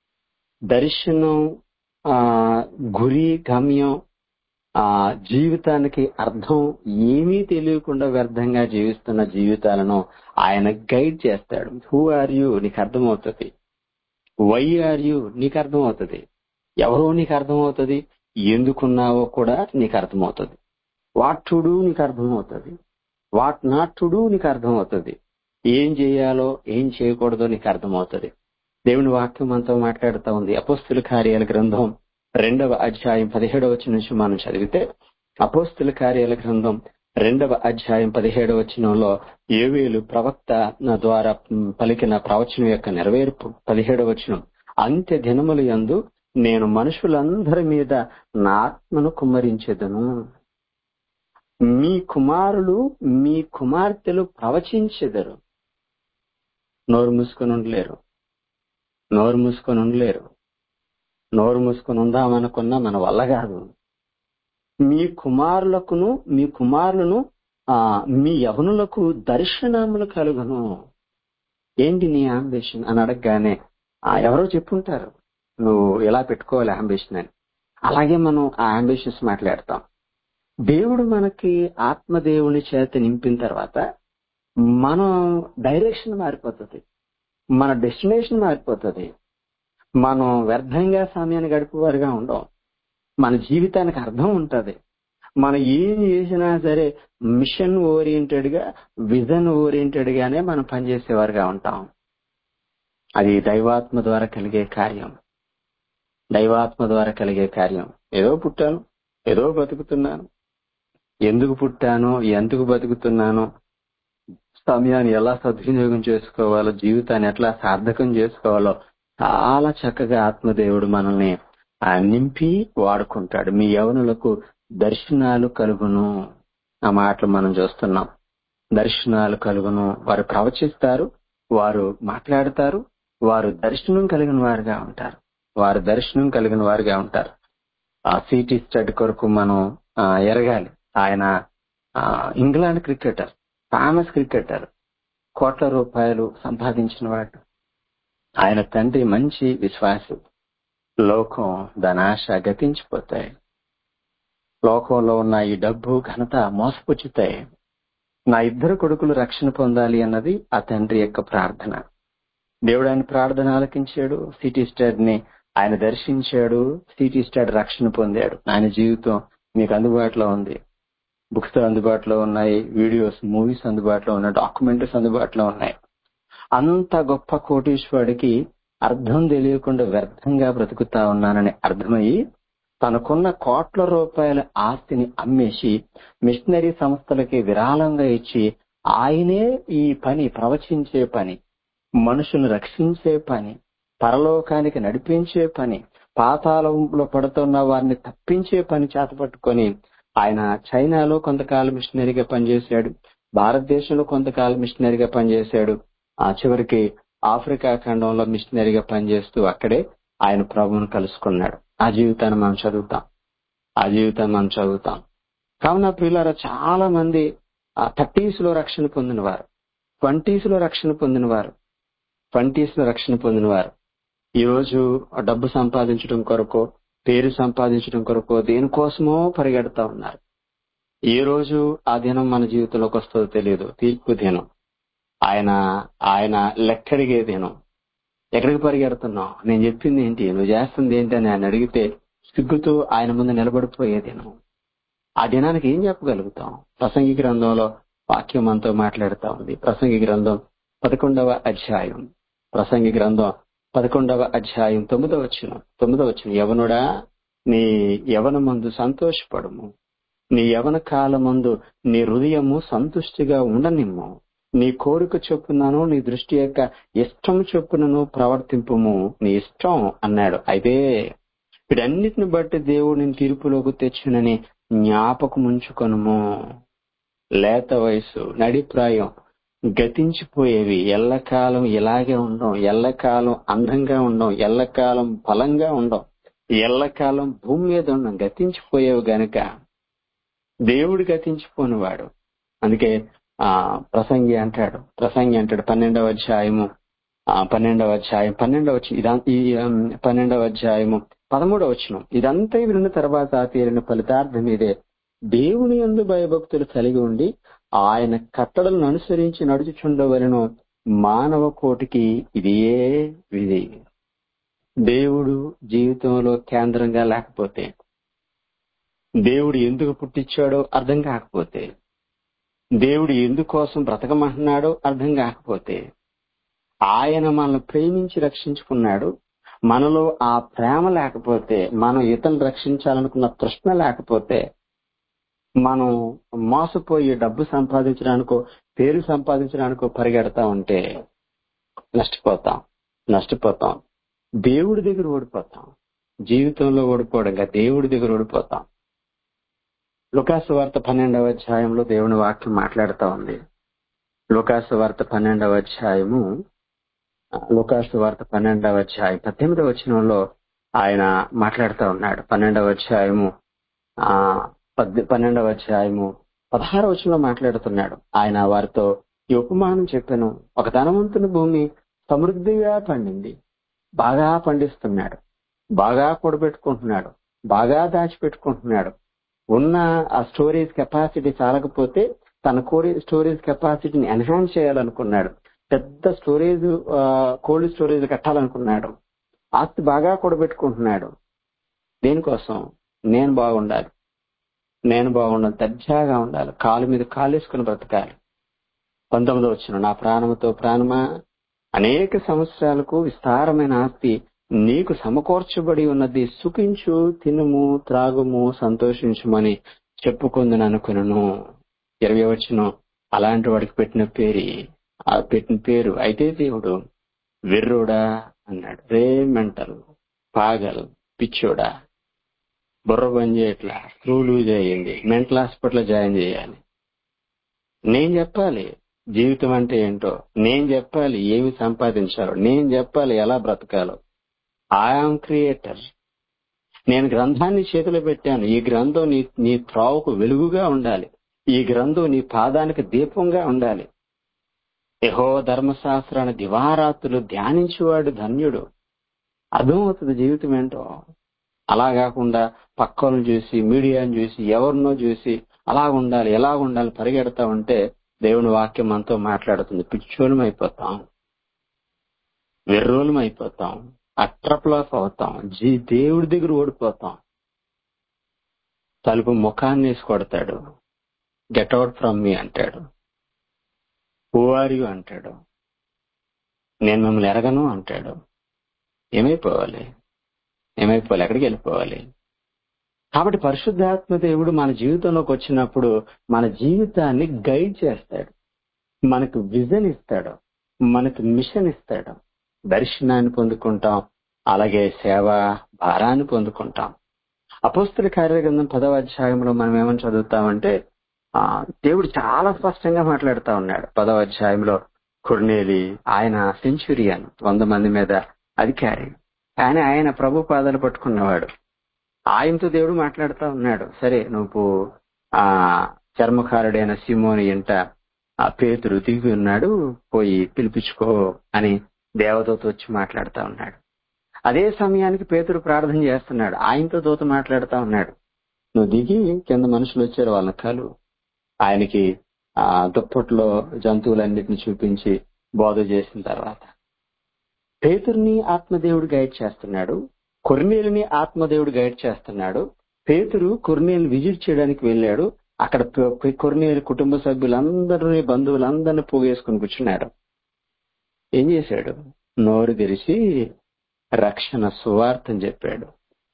దర్శనం ఆ గురి గమ్యం ఆ జీవితానికి అర్థం ఏమీ తెలియకుండా వ్యర్థంగా జీవిస్తున్న జీవితాలను ఆయన గైడ్ చేస్తాడు హూ ఆర్ యూ నీకు అర్థమవుతుంది వై ఆర్ యూ నీకు అర్థమవుతుంది ఎవరో నీకు అర్థమవుతుంది ఎందుకున్నావో కూడా నీకు అర్థమవుతుంది వాట్ టు డూ నీకు అర్థమవుతుంది వాట్ నాట్ టు డూ నీకు అర్థమవుతుంది ఏం చేయాలో ఏం చేయకూడదో నీకు అర్థమవుతుంది దేవుని వాక్యం మనతో మాట్లాడుతూ ఉంది అపోస్తుల కార్యాల గ్రంథం రెండవ అధ్యాయం పదిహేడవ వచ్చి నుంచి మనం చదివితే అపోస్తుల కార్యాల గ్రంథం రెండవ అధ్యాయం పదిహేడవ వచనంలో ఏవేలు ప్రవక్త నా ద్వారా పలికిన ప్రవచనం యొక్క నెరవేర్పు పదిహేడవ వచనం అంత్య దినములు యందు నేను మనుషులందరి మీద నా ఆత్మను కుమ్మరించెదను మీ కుమారులు మీ కుమార్తెలు ప్రవచించెదరు నోరు మూసుకొని ఉండలేరు నోరు మూసుకొని ఉండలేరు నోరు మూసుకొని ఉందామనుకున్నా మన వల్ల కాదు మీ కుమారులకును మీ కుమారులను ఆ మీ యవనులకు దర్శనములు కలుగును ఏంటి నీ అంబిషన్ అని అడగగానే ఆ ఎవరో చెప్పుంటారు నువ్వు ఎలా పెట్టుకోవాలి అంబిషన్ అని అలాగే మనం ఆ అంబిషన్స్ మాట్లాడతాం దేవుడు మనకి ఆత్మదేవుని చేత నింపిన తర్వాత మనం డైరెక్షన్ మారిపోతుంది మన డెస్టినేషన్ మారిపోతుంది మనం వ్యర్థంగా సమయాన్ని గడిపేవారుగా ఉండం మన జీవితానికి అర్థం ఉంటది మనం ఏం చేసినా సరే మిషన్ ఓరియంటెడ్ గా విజన్ ఓరియంటెడ్ గానే మనం పనిచేసేవారుగా ఉంటాం అది దైవాత్మ ద్వారా కలిగే కార్యం దైవాత్మ ద్వారా కలిగే కార్యం ఏదో పుట్టాను ఏదో బతుకుతున్నాను ఎందుకు పుట్టానో ఎందుకు బతుకుతున్నానో సమయాన్ని ఎలా సద్వినియోగం చేసుకోవాలో జీవితాన్ని ఎట్లా సార్థకం చేసుకోవాలో చాలా చక్కగా ఆత్మదేవుడు మనల్ని ఆ నింపి వాడుకుంటాడు మీ యవనులకు దర్శనాలు కలుగును ఆ మాటలు మనం చూస్తున్నాం దర్శనాలు కలుగును వారు ప్రవచిస్తారు వారు మాట్లాడతారు వారు దర్శనం కలిగిన వారుగా ఉంటారు వారు దర్శనం కలిగిన వారుగా ఉంటారు ఆ సిటీ స్టడ్ కొరకు మనం ఆ, ఎరగాలి ఆయన ఆ, ఇంగ్లాండ్ క్రికెటర్ ఫేమస్ క్రికెటర్ కోట్ల రూపాయలు సంపాదించిన వాడు ఆయన తండ్రి మంచి విశ్వాసు లోకం దాని ఆశ గతించిపోతాయి లోకంలో ఉన్న ఈ డబ్బు ఘనత మోసపుచ్చుతాయి నా ఇద్దరు కొడుకులు రక్షణ పొందాలి అన్నది ఆ తండ్రి యొక్క ప్రార్థన దేవుడు ఆయన ప్రార్థన ఆలకించాడు సిటీ స్టాడ్ ని ఆయన దర్శించాడు సిటీ స్టాడ్ రక్షణ పొందాడు ఆయన జీవితం మీకు అందుబాటులో ఉంది బుక్స్ అందుబాటులో ఉన్నాయి వీడియోస్ మూవీస్ అందుబాటులో ఉన్నాయి డాక్యుమెంటరీస్ అందుబాటులో ఉన్నాయి అంత గొప్ప కోటీశ్వరుడికి అర్థం తెలియకుండా వ్యర్థంగా బ్రతుకుతా ఉన్నానని అర్థమయ్యి తనకున్న కోట్ల రూపాయల ఆస్తిని అమ్మేసి మిషనరీ సంస్థలకి విరాళంగా ఇచ్చి ఆయనే ఈ పని ప్రవచించే పని మనుషులను రక్షించే పని పరలోకానికి నడిపించే పని పాతాళంలో పడుతున్న వారిని తప్పించే పని చేతపట్టుకొని ఆయన చైనాలో కొంతకాలం మిషనరీగా పనిచేశాడు భారతదేశంలో కొంతకాలం మిషనరీగా పనిచేశాడు ఆ చివరికి ఆఫ్రికా ఖండంలో మిషనరీగా పనిచేస్తూ అక్కడే ఆయన ప్రభువును కలుసుకున్నాడు ఆ జీవితాన్ని మనం చదువుతాం ఆ జీవితాన్ని మనం చదువుతాం కావున ప్రియులారా చాలా మంది ఆ థర్టీస్ లో రక్షణ పొందిన వారు ట్వంటీస్ లో రక్షణ పొందిన వారు ట్వంటీస్ లో రక్షణ పొందిన వారు ఈ రోజు డబ్బు సంపాదించడం కొరకు పేరు సంపాదించడం కొరకు దేనికోసమో పరిగెడతా ఉన్నారు ఏ రోజు ఆ దినం మన జీవితంలోకి వస్తుందో తెలియదు తీర్పు దినం ఆయన ఆయన లెక్కడిగే దినం ఎక్కడికి పరిగెడుతున్నావు నేను చెప్పింది ఏంటి నువ్వు చేస్తుంది ఏంటి అని ఆయన అడిగితే సిగ్గుతో ఆయన ముందు నిలబడిపోయే దినం ఆ దినానికి ఏం చెప్పగలుగుతాం ప్రసంగి గ్రంథంలో వాక్యం మనతో మాట్లాడుతా ఉంది ప్రసంగి గ్రంథం పదకొండవ అధ్యాయం ప్రసంగి గ్రంథం పదకొండవ అధ్యాయం తొమ్మిదవ వచ్చిన తొమ్మిదవ వచ్చిన యవనుడా నీ యవన మందు సంతోషపడము నీ యవన కాలమందు నీ హృదయము సంతుష్టిగా ఉండనిమ్ము నీ కోరిక చొప్పునను నీ దృష్టి యొక్క ఇష్టం చొప్పునను ప్రవర్తింపుము నీ ఇష్టం అన్నాడు అయితే వీటన్నిటిని బట్టి దేవుడు నేను తీర్పులోకి తెచ్చునని జ్ఞాపకం ఉంచుకొనుము లేత వయసు నడిప్రాయం గతించిపోయేవి ఎల్లకాలం ఇలాగే ఉండం ఎల్లకాలం అందంగా ఉండం ఎల్లకాలం బలంగా ఉండం ఎల్లకాలం భూమి మీద ఉండం గతించిపోయేవి గనుక దేవుడు గతించిపోనివాడు అందుకే ఆ ప్రసంగి అంటాడు ప్రసంగి అంటాడు పన్నెండవ అధ్యాయము ఆ పన్నెండవ అధ్యాయం పన్నెండవ వచ్చి ఇదా ఈ ఉమ్, పన్నెండవ అధ్యాయము పదమూడవ వచ్చిన ఇదంతా విన్న తర్వాత తీరిన ఫలితార్థం ఇదే దేవుని యందు భయభక్తులు కలిగి ఉండి ఆయన కట్టడలను అనుసరించి నడుచుచుండవలను మానవ కోటికి ఇదియే విధి దేవుడు జీవితంలో కేంద్రంగా లేకపోతే దేవుడు ఎందుకు పుట్టించాడో అర్థం కాకపోతే దేవుడు ఎందుకోసం బ్రతకమంటున్నాడో అర్థం కాకపోతే ఆయన మనల్ని ప్రేమించి రక్షించుకున్నాడు మనలో ఆ ప్రేమ లేకపోతే మనం ఇతను రక్షించాలనుకున్న తృష్ణ లేకపోతే మనం మోసపోయి డబ్బు సంపాదించడానికో పేరు సంపాదించడానికో పరిగెడతా ఉంటే నష్టపోతాం నష్టపోతాం దేవుడి దగ్గర ఓడిపోతాం జీవితంలో ఓడిపోవడంగా దేవుడి దగ్గర ఓడిపోతాం లుకాసు వార్త పన్నెండవ అధ్యాయంలో దేవుని వాక్యం మాట్లాడుతా ఉంది లుకాసు వార్త పన్నెండవ అధ్యాయము లుకాసు వార్త పన్నెండవ అధ్యాయం పద్దెనిమిదవ వచనంలో ఆయన మాట్లాడుతూ ఉన్నాడు పన్నెండవ అధ్యాయము ఆ పద్దె పన్నెండవ అధ్యాయము పదహారవ వచనంలో మాట్లాడుతున్నాడు ఆయన వారితో ఈ ఉపమానం చెప్పాను ఒక ధనవంతుని భూమి సమృద్ధిగా పండింది బాగా పండిస్తున్నాడు బాగా కూడబెట్టుకుంటున్నాడు బాగా దాచిపెట్టుకుంటున్నాడు ఉన్న ఆ స్టోరేజ్ కెపాసిటీ చాలకపోతే తన కోరి స్టోరేజ్ కెపాసిటీని ఎన్హాన్స్ చేయాలనుకున్నాడు పెద్ద స్టోరేజ్ కోల్డ్ స్టోరేజ్ కట్టాలనుకున్నాడు ఆస్తి బాగా కూడబెట్టుకుంటున్నాడు దేనికోసం నేను బాగుండాలి నేను బాగుండాలి దర్జాగా ఉండాలి కాలు మీద కాలేసుకుని బ్రతకాలి పంతొమ్మిది వచ్చిన నా ప్రాణముతో ప్రాణమా అనేక సంవత్సరాలకు విస్తారమైన ఆస్తి నీకు సమకూర్చబడి ఉన్నది సుఖించు తినుము త్రాగుము సంతోషించుమని చెప్పుకుందని అనుకును ఇరవై వచ్చిన అలాంటి వాడికి పెట్టిన పేరు ఆ పెట్టిన పేరు అయితే దేవుడు వెర్రోడా అన్నాడు రే మెంటల్ పాగల్ పిచ్చోడా బుర్ర పని చేయట్లా స్క్రూ లూజ్ అయ్యింది మెంటల్ హాస్పిటల్ జాయిన్ చేయాలి నేను చెప్పాలి జీవితం అంటే ఏంటో నేను చెప్పాలి ఏమి సంపాదించాలో నేను చెప్పాలి ఎలా బ్రతకాలో ఐఆమ్ క్రియేటర్ నేను గ్రంథాన్ని చేతిలో పెట్టాను ఈ గ్రంథం నీ నీ త్రోవకు వెలుగుగా ఉండాలి ఈ గ్రంథం నీ పాదానికి దీపంగా ఉండాలి యహో ధర్మశాస్త్రాన్ని దివారాత్రులు ధ్యానించేవాడు ధన్యుడు అర్థమవుతుంది జీవితం ఏంటో అలా కాకుండా పక్కలను చూసి మీడియాను చూసి ఎవరినో చూసి అలా ఉండాలి ఎలా ఉండాలి పరిగెడతా ఉంటే దేవుని వాక్యం మనతో మాట్లాడుతుంది పిచ్చోళం అయిపోతాం వెర్రోలం అయిపోతాం అట్రప్లాఫ్ అవుతాం జీ దేవుడి దగ్గర ఓడిపోతాం తలుపు ముఖాన్ని వేసి కొడతాడు గెట్ అవుట్ ఫ్రమ్ మీ అంటాడు హూ ఆర్ యు అంటాడు నేను మిమ్మల్ని ఎరగను అంటాడు ఏమైపోవాలి ఏమైపోవాలి ఎక్కడికి వెళ్ళిపోవాలి కాబట్టి పరిశుద్ధాత్మ దేవుడు మన జీవితంలోకి వచ్చినప్పుడు మన జీవితాన్ని గైడ్ చేస్తాడు మనకు విజన్ ఇస్తాడు మనకు మిషన్ ఇస్తాడు దర్శనాన్ని పొందుకుంటాం అలాగే సేవ భారాన్ని పొందుకుంటాం అపోస్తుల కార్యగ్రంథం పదవ అధ్యాయంలో మనం ఏమని చదువుతామంటే ఆ దేవుడు చాలా స్పష్టంగా మాట్లాడుతా ఉన్నాడు పదవ అధ్యాయంలో కొర్నేలి ఆయన సెంచురియన్ వంద మంది మీద అధికారి కానీ ఆయన ప్రభు పాదాలు పట్టుకున్నవాడు ఆయనతో దేవుడు మాట్లాడుతా ఉన్నాడు సరే నువ్వు ఆ చర్మకారుడైన సిమోని ఇంట ఆ పేతురు దిగి ఉన్నాడు పోయి పిలిపించుకో అని దేవదూత వచ్చి మాట్లాడుతా ఉన్నాడు అదే సమయానికి పేతురు ప్రార్థన చేస్తున్నాడు ఆయనతో దూత మాట్లాడుతా ఉన్నాడు నువ్వు దిగి కింద మనుషులు వచ్చారు వాళ్ళని కలు ఆయనకి ఆ దుప్పట్లో జంతువులన్నిటిని చూపించి బోధ చేసిన తర్వాత పేతుర్ని ఆత్మదేవుడు గైడ్ చేస్తున్నాడు కొర్నేలుని ఆత్మదేవుడు గైడ్ చేస్తున్నాడు పేతురు కొర్నేలు విజిట్ చేయడానికి వెళ్ళాడు అక్కడ పె- కొర్నేలు కుటుంబ సభ్యులందరినీ బంధువులందరినీ పోగేసుకుని కూర్చున్నాడు ఏం చేశాడు నోరు తెరిచి రక్షణ సువార్తని చెప్పాడు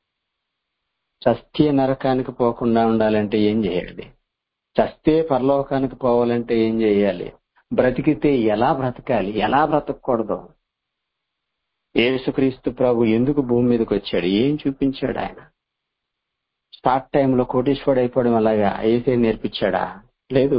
చస్తే నరకానికి పోకుండా ఉండాలంటే ఏం చేయాలి చస్తే పరలోకానికి పోవాలంటే ఏం చేయాలి బ్రతికితే ఎలా బ్రతకాలి ఎలా బ్రతకూడదు యేసుక్రీస్తు ప్రభు ఎందుకు భూమి మీదకి వచ్చాడు ఏం చూపించాడు ఆయన స్టార్ట్ టైంలో కోటేశ్వరుడు అయిపోవడం అలాగా ఏసే నేర్పించాడా లేదు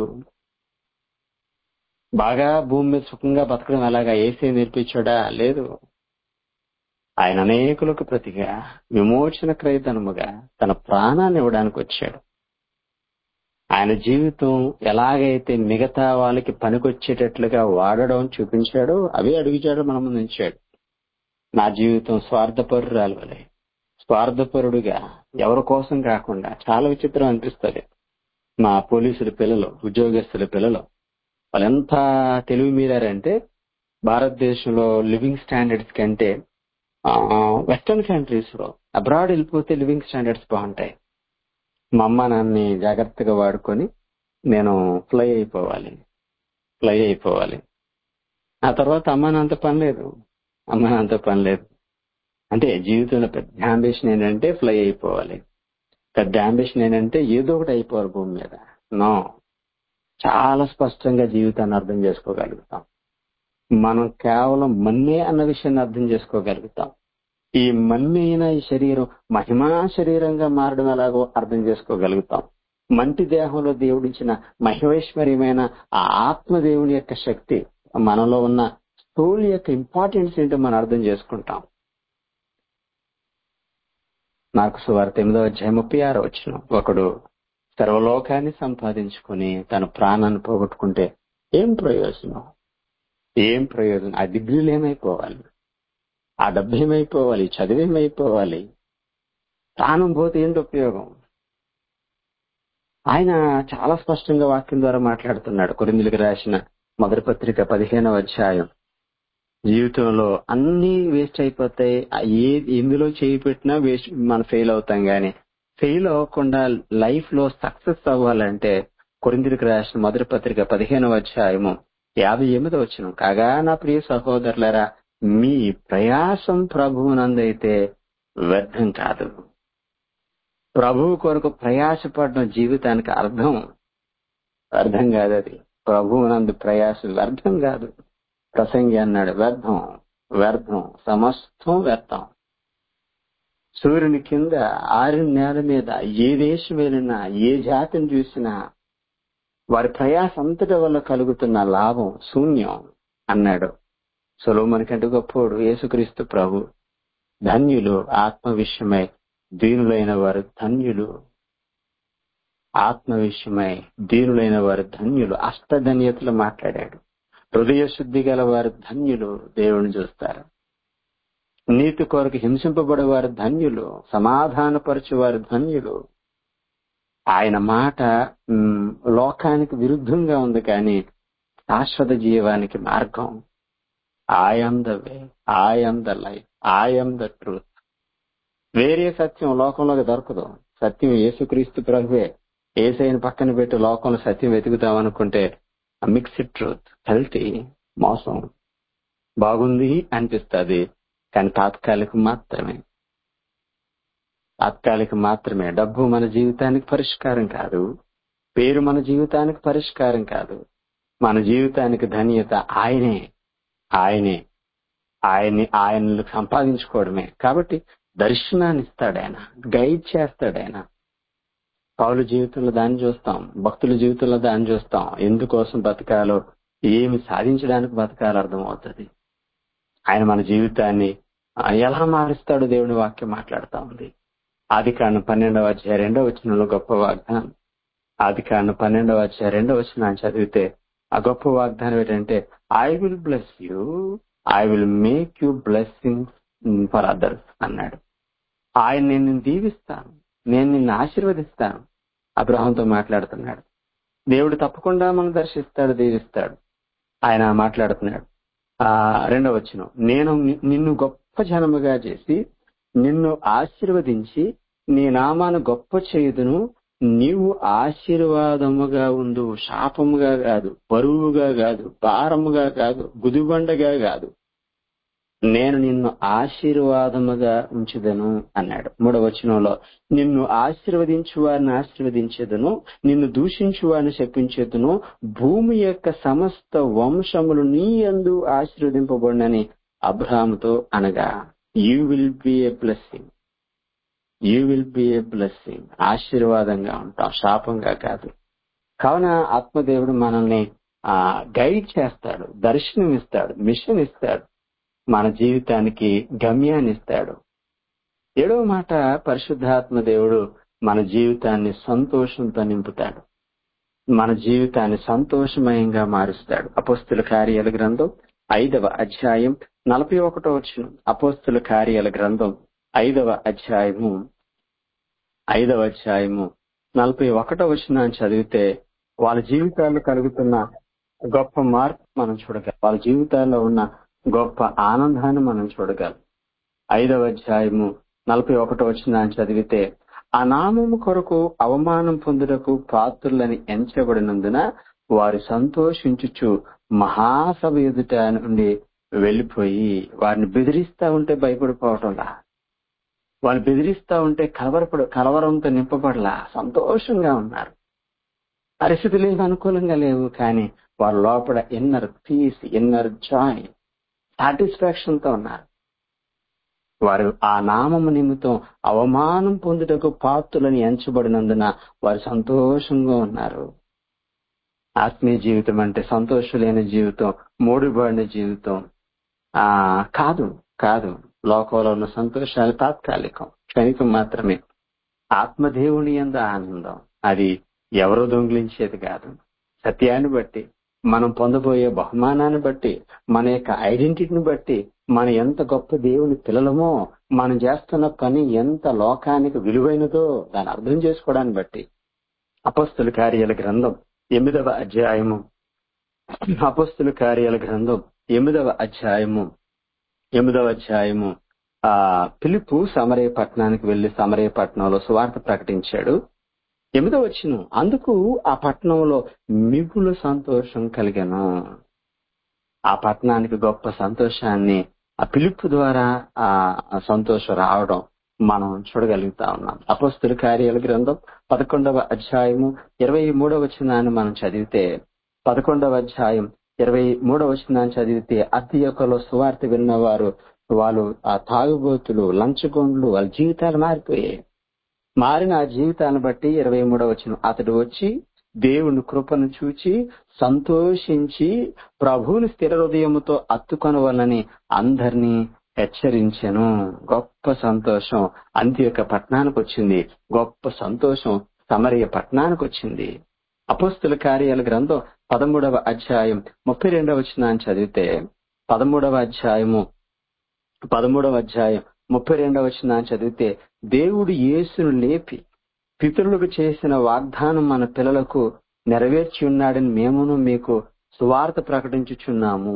బాగా భూమి మీద సుఖంగా బతకడం అలాగా ఏసే నేర్పించాడా లేదు ఆయన అనేకులకు ప్రతిగా విమోచన క్రయతనముగా తన ప్రాణాన్ని ఇవ్వడానికి వచ్చాడు ఆయన జీవితం ఎలాగైతే మిగతా వాళ్ళకి పనికొచ్చేటట్లుగా వాడడం చూపించాడో అవే అడుగుచాడు మన ముందు ఉంచాడు నా జీవితం స్వార్థపరురాలు వలె స్వార్థపరుడుగా ఎవరి కోసం కాకుండా చాలా విచిత్రం అనిపిస్తుంది మా పోలీసుల పిల్లలు ఉద్యోగస్తుల పిల్లలు వాళ్ళు ఎంత తెలివి మీరారంటే భారతదేశంలో లివింగ్ స్టాండర్డ్స్ కంటే వెస్టర్న్ కంట్రీస్ లో అబ్రాడ్ వెళ్ళిపోతే లివింగ్ స్టాండర్డ్స్ బాగుంటాయి మా అమ్మ నాన్ని జాగ్రత్తగా వాడుకొని నేను ఫ్లై అయిపోవాలి ఫ్లై అయిపోవాలి ఆ తర్వాత అమ్మ నాన్నతో పని లేదు అమ్మ నాన్నతో పని లేదు అంటే జీవితంలో పెద్ద అంబిషన్ ఏంటంటే ఫ్లై అయిపోవాలి పెద్ద అంబిషన్ ఏంటంటే ఏదో ఒకటి అయిపోవాలి భూమి మీద నో చాలా స్పష్టంగా జీవితాన్ని అర్థం చేసుకోగలుగుతాం మనం కేవలం మన్నే అన్న విషయాన్ని అర్థం చేసుకోగలుగుతాం ఈ మన్నే అయిన ఈ శరీరం మహిమా శరీరంగా మారడం ఎలాగో అర్థం చేసుకోగలుగుతాం మంటి దేహంలో దేవుడిచ్చిన మహిమైశ్వర్యమైన ఆ ఆత్మదేవుని యొక్క శక్తి మనలో ఉన్న స్థూల్ యొక్క ఇంపార్టెన్స్ ఏంటో మనం అర్థం చేసుకుంటాం నాకు సువార్త ఎనిమిదో అధ్యాయం ముప్పై ఆరో వచ్చిన ఒకడు సర్వలోకాన్ని సంపాదించుకుని తన ప్రాణాన్ని పోగొట్టుకుంటే ఏం ప్రయోజనం ఏం ప్రయోజనం ఆ డిగ్రీలు ఏమైపోవాలి ఆ డబ్బు ఏమైపోవాలి చదువు ఏమైపోవాలి ప్రాణం పోతే ఏంటి ఉపయోగం ఆయన చాలా స్పష్టంగా వాక్యం ద్వారా మాట్లాడుతున్నాడు కొరిందులకు రాసిన మొదటి పత్రిక పదిహేనవ అధ్యాయం జీవితంలో అన్ని వేస్ట్ అయిపోతాయి ఆ ఏ ఎందులో చేయి పెట్టినా వేస్ట్ మనం ఫెయిల్ అవుతాం గాని ఫెయిల్ అవ్వకుండా లైఫ్ లో సక్సెస్ అవ్వాలంటే కొరిందులకు రాసిన మొదటి పత్రిక పదిహేనవ అధ్యాయము యాభై ఎనిమిది వచ్చిన కాగా నా ప్రియ సహోదరులరా మీ ప్రయాసం ప్రభువునందైతే వ్యర్థం కాదు ప్రభువు కొరకు ప్రయాసపడడం జీవితానికి అర్థం అర్థం కాదు అది ప్రభువునందు ప్రయాసం వ్యర్థం కాదు ప్రసంగి అన్నాడు వ్యర్థం వ్యర్థం సమస్తం వ్యర్థం సూర్యుని కింద ఆరిన నేల మీద ఏ దేశం వెళ్ళినా ఏ జాతిని చూసినా వారి ప్రయాస అంతటి వల్ల కలుగుతున్న లాభం శూన్యం అన్నాడు సొలోమని కంటే గొప్పోడు యేసుక్రీస్తు ప్రభు ధన్యులు ఆత్మ విషయమై దీనులైన వారు ధన్యులు ఆత్మ విషయమై దీనులైన వారు ధన్యులు అష్టధన్యతలు మాట్లాడాడు హృదయ శుద్ధి గల వారు ధన్యులు దేవుని చూస్తారు నీతి కొరకు హింసింపబడే వారు ధన్యులు సమాధానపరచు వారు ధన్యులు ఆయన మాట మ్, లోకానికి విరుద్ధంగా ఉంది కానీ శాశ్వత జీవానికి మార్గం I'm the way I'm the life I'm the truth వేరే సత్యం లోకంలోకి దొరకదు సత్యం యేసుక్రీస్తు ప్రభువే ఏసైని పక్కన పెట్టి లోకంలో సత్యం వెతుకుతాం అనుకుంటే మిక్స్డ్ ట్రూత్ కల్తీ మోసం బాగుంది అనిపిస్తుంది కానీ తాత్కాలికం మాత్రమే తాత్కాలికం మాత్రమే డబ్బు మన జీవితానికి పరిష్కారం కాదు పేరు మన జీవితానికి పరిష్కారం కాదు మన జీవితానికి ధన్యత ఆయనే ఆయనే ఆయన్ని ఆయన సంపాదించుకోవడమే కాబట్టి దర్శనాన్ని ఇస్తాడు ఆయన గైడ్ చేస్తాడు ఆయన పౌలు జీవితంలో దాన్ని చూస్తాం భక్తుల జీవితంలో దాన్ని చూస్తాం ఎందుకోసం బతకాలో ఏమి సాధించడానికి బతకాలో అర్థమవుతుంది ఆయన మన జీవితాన్ని ఆ, ఎలా మారుస్తాడో దేవుని వాక్యం మాట్లాడుతా ఉంది ఆది కాండం పన్నెండవ అధ్యాయ రెండవ వచనంలో గొప్ప వాగ్దానం ఆది కాండం పన్నెండవ అధ్యాయ రెండవ వచనం చదివితే ఆ గొప్ప వాగ్దానం ఏంటంటే I will bless you I will make you blessing for others అన్నాడు ఆయన నేను నిన్ను దీవిస్తాను నేను నిన్ను ఆశీర్వదిస్తాను అబ్రహంతో మాట్లాడుతున్నాడు దేవుడు తప్పకుండా మనం దర్శిస్తాడు దీవిస్తాడు ఆయన మాట్లాడుతున్నాడు ఆ రెండవ వచ్చిన నేను ని- నిన్ను గొప్ప జనముగా చేసి నిన్ను ఆశీర్వదించి నీ నామాను గొప్ప చేయుదును నీవు ఆశీర్వాదముగా ఉండు శాపముగా కాదు బరువుగా కాదు భారముగా కాదు గుదిబండగా కాదు నేను నిన్ను ఆశీర్వాదముగా ఉంచుదను అన్నాడు మూడవ వచనంలో నిన్ను ఆశీర్వదించు వారిని ఆశీర్వదించేదను నిన్ను దూషించు వారిని శపించేదను భూమి యొక్క సమస్త వంశములు నీ యందు ఆశీర్వదింపబడినని అబ్రహాముతో అనగా you will be a blessing you will be a blessing ఆశీర్వాదంగా ఉంటాం శాపంగా కాదు కావున ఆత్మదేవుడు మనల్ని ఆ గైడ్ చేస్తాడు దర్శనం ఇస్తాడు మిషన్ ఇస్తాడు మన జీవితానికి గమ్యాన్ని ఇస్తాడు ఏడవ మాట పరిశుద్ధాత్మ దేవుడు మన జీవితాన్ని సంతోషంతో నింపుతాడు మన జీవితాన్ని సంతోషమయంగా మారుస్తాడు అపోస్తుల కార్యాల గ్రంథం ఐదవ అధ్యాయం నలభై ఒకటో వచ్చిన అపోస్తుల కార్యాల గ్రంథం ఐదవ అధ్యాయము ఐదవ అధ్యాయము నలభై ఒకటో వచ్చిన చదివితే వాళ్ళ జీవితాల్లో కలుగుతున్న గొప్ప మార్పు మనం చూడగలం వాళ్ళ జీవితాల్లో ఉన్న గొప్ప ఆనందాన్ని మనం చూడగలం ఐదవ అధ్యాయము నలభై ఒకటో వచ్చిన చదివితే ఆ నామము కొరకు అవమానం పొందుటకు పాత్రులని ఎంచబడినందున వారు సంతోషించుచు మహాసభ ఎదుట నుండి వెళ్లిపోయి వారిని బెదిరిస్తా ఉంటే భయపడిపోవటంలా వాళ్ళు బెదిరిస్తా ఉంటే కలవరపడు కలవరంతో నింపబడలా సంతోషంగా ఉన్నారు పరిస్థితులు ఏమి అనుకూలంగా లేవు కానీ వారి లోపల inner peace inner joy satisfaction తో ఉన్నారు వారు ఆ నామము నిమిత్తం అవమానం పొందుటకు పాత్రులని ఎంచబడినందున వారు సంతోషంగా ఉన్నారు ఆత్మీయ జీవితం అంటే సంతోషం జీవితం మూడిబడిన జీవితం ఆ కాదు కాదు లోకంలో ఉన్న సంతోషాలు తాత్కాలికం క్షణికం మాత్రమే ఆత్మదేవుని ఎందు ఆనందం అది ఎవరో దొంగిలించేది కాదు సత్యాన్ని బట్టి మనం పొందబోయే బహుమానాన్ని బట్టి మన యొక్క ఐడెంటిటీని బట్టి మన ఎంత గొప్ప దేవుని పిల్లలమో మనం చేస్తున్న పని ఎంత లోకానికి విలువైనదో దాన్ని అర్థం చేసుకోవడాన్ని బట్టి అపస్తుల కార్యాల గ్రంథం ఎనిమిదవ అధ్యాయము అపస్తుల కార్యాల గ్రంథం ఎనిమిదవ అధ్యాయము ఎనిమిదవ అధ్యాయము ఆ పిలుపు సమరయ పట్టణానికి వెళ్లి సమరయ పట్టణంలో సువార్త ప్రకటించాడు ఎనిమిదో వచ్చిన అందుకు ఆ పట్టణంలో మిగులు సంతోషం కలిగాను ఆ పట్టణానికి గొప్ప సంతోషాన్ని ఆ పిలుపు ద్వారా ఆ ఆ సంతోషం రావడం మనం చూడగలుగుతా ఉన్నాం అపస్తుల కార్యాల గ్రంథం పదకొండవ అధ్యాయము ఇరవై మూడవ వచనాన్ని మనం చదివితే పదకొండవ అధ్యాయం ఇరవై మూడవ వచనాన్ని చదివితే అత్తియొక్కలో సువార్త విన్నవారు వాళ్ళు ఆ తాగుబోతులు లంచగొండ్లు వాళ్ళ జీవితాలు మారిపోయాయి మారిన ఆ జీవితాన్ని బట్టి ఇరవై మూడవ వచనం అతడు వచ్చి దేవుని కృపను చూచి సంతోషించి ప్రభువుని స్థిర హృదయముతో అత్తుకొనవలని అందరినీ హెచ్చరించెను గొప్ప సంతోషం అంత్యొక్క పట్టణానికి వచ్చింది గొప్ప సంతోషం సమరయ పట్టణానికి వచ్చింది అపోస్తుల కార్యాల గ్రంథం పదమూడవ అధ్యాయం ముప్పై రెండవ వచనాన్ని చదివితే పదమూడవ అధ్యాయము పదమూడవ అధ్యాయం ముప్పై రెండవ వచనాన్ని చదివితే దేవుడు యేసును లేపి పితరులకు చేసిన వాగ్దానం మన పిల్లలకు నెరవేర్చి ఉన్నాడని మేమును మీకు సువార్త ప్రకటించుచున్నాము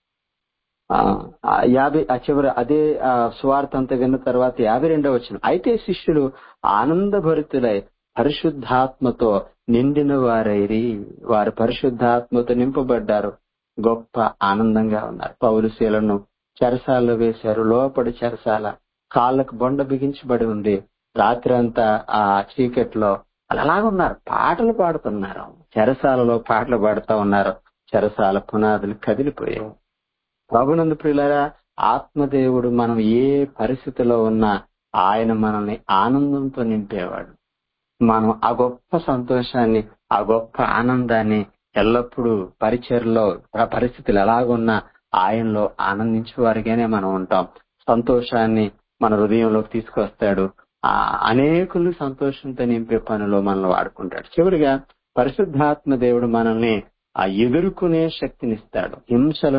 ఆ ఆ యాభై ఆ చివరి అదే ఆ సువార్త అంతా విన్న తర్వాత యాభై రెండవ వచ్చిన అయితే శిష్యులు ఆనందభరితులై పరిశుద్ధాత్మతో నిండిన వారైరి వారు పరిశుద్ధాత్మతో నింపబడ్డారు గొప్ప ఆనందంగా ఉన్నారు పౌరుశీలను చెరసాలలో వేశారు లోపడి చెరసాల కాళ్ళకు బొండ బిగించబడి ఉంది రాత్రి అంతా ఆ చీకట్లో వాళ్ళు అలాగున్నారు పాటలు పాడుతున్నారు చెరసాలలో పాటలు పాడుతూ ఉన్నారు చెరసాల పునాదులు కదిలిపోయాయి ప్రభునందు ప్రియులారా ఆత్మదేవుడు మనం ఏ పరిస్థితిలో ఉన్నా ఆయన మనల్ని ఆనందంతో నింపేవాడు మనం ఆ గొప్ప సంతోషాన్ని ఆ గొప్ప ఆనందాన్ని ఎల్లప్పుడూ పరిచయలో ఆ పరిస్థితులు ఎలాగున్నా ఆయనలో ఆనందించే వారిగానే మనం ఉంటాం సంతోషాన్ని మన హృదయంలోకి తీసుకొస్తాడు ఆ అనేకులు సంతోషంతో నింపే పనిలో మనల్ని వాడుకుంటాడు చివరిగా పరిశుద్ధాత్మ దేవుడు మనల్ని ఆ ఎదుర్కొనే శక్తినిస్తాడు హింసలను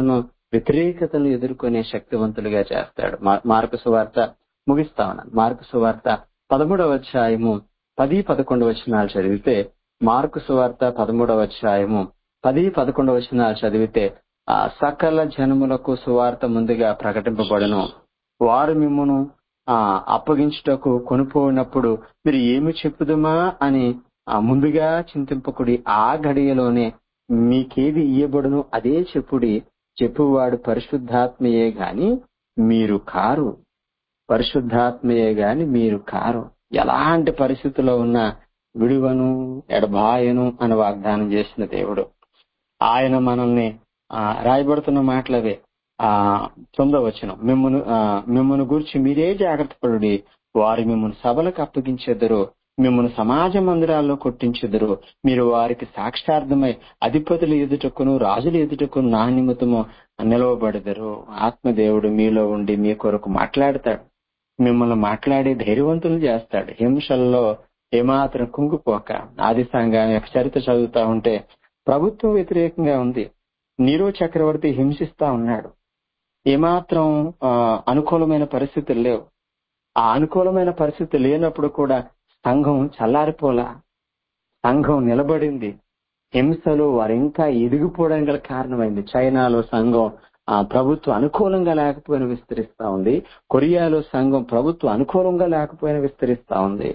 వ్యతిరేకతను ఎదుర్కొనే శక్తివంతులుగా చేస్తాడు మా- మార్కు సువార్త ముగిస్తా ఉన్నాను మార్కు సువార్త పదమూడవ అధ్యాయము పది పదకొండు వచనాలు చదివితే మార్కు సువార్త పదమూడవ అధ్యాయము పది పదకొండు వచనాలు చదివితే ఆ సకల జనములకు సువార్త ముందుగా ప్రకటింపబడను వారు మిమ్మును ఆ అప్పగించుటకు కొనుపోయినప్పుడు మీరు ఏమి చెప్పుదుమా అని ఆ ముందుగా చింతింపకుడి ఆ గడియలోనే మీకేది ఇయ్యబడును అదే చెప్పుడి చెప్పువాడు పరిశుద్ధాత్మయే గాని మీరు కారు పరిశుద్ధాత్మయే గాని మీరు కారు ఎలాంటి పరిస్థితిలో ఉన్నా విడువను ఎడబాయను అని వాగ్దానం చేసిన దేవుడు ఆయన మనల్ని ఆ, రాయబడుతున్న మాటలవే ఆ పొందవచ్చును మిమ్మల్ని మిమ్మల్ని గురించి మీరే జాగ్రత్త పడుడి వారు మిమ్మల్ని సభలకు అప్పగించెదరు మిమ్మల్ని సమాజ మందిరాల్లో కొట్టించెదరు మీరు వారికి సాక్షార్థమై అధిపతులు ఎదుటకును రాజుల ఎదుటకును నా నిమిత్తము నిలవబడదరు ఆత్మదేవుడు మీలో ఉండి మీ కొరకు మాట్లాడతాడు మిమ్మల్ని మాట్లాడి ధైర్యవంతులు చేస్తాడు హింసల్లో ఏమాత్రం కుంగిపోక ఆది సంఘాన్ని యొక్క చరిత్ర చదువుతా ఉంటే ప్రభుత్వం వ్యతిరేకంగా ఉంది నీరో చక్రవర్తి హింసిస్తా ఉన్నాడు ఏమాత్రం ఆ, అనుకూలమైన పరిస్థితులు లేవు ఆ అనుకూలమైన పరిస్థితి లేనప్పుడు కూడా సంఘం చల్లారిపోలా సంఘం నిలబడింది హింసలు వారు ఇంకా ఎదిగిపోవడానికి గల కారణమైంది చైనాలో సంఘం ఆ ప్రభుత్వం అనుకూలంగా లేకపోయినా విస్తరిస్తా ఉంది కొరియాలో సంఘం ప్రభుత్వం అనుకూలంగా లేకపోయినా విస్తరిస్తా ఉంది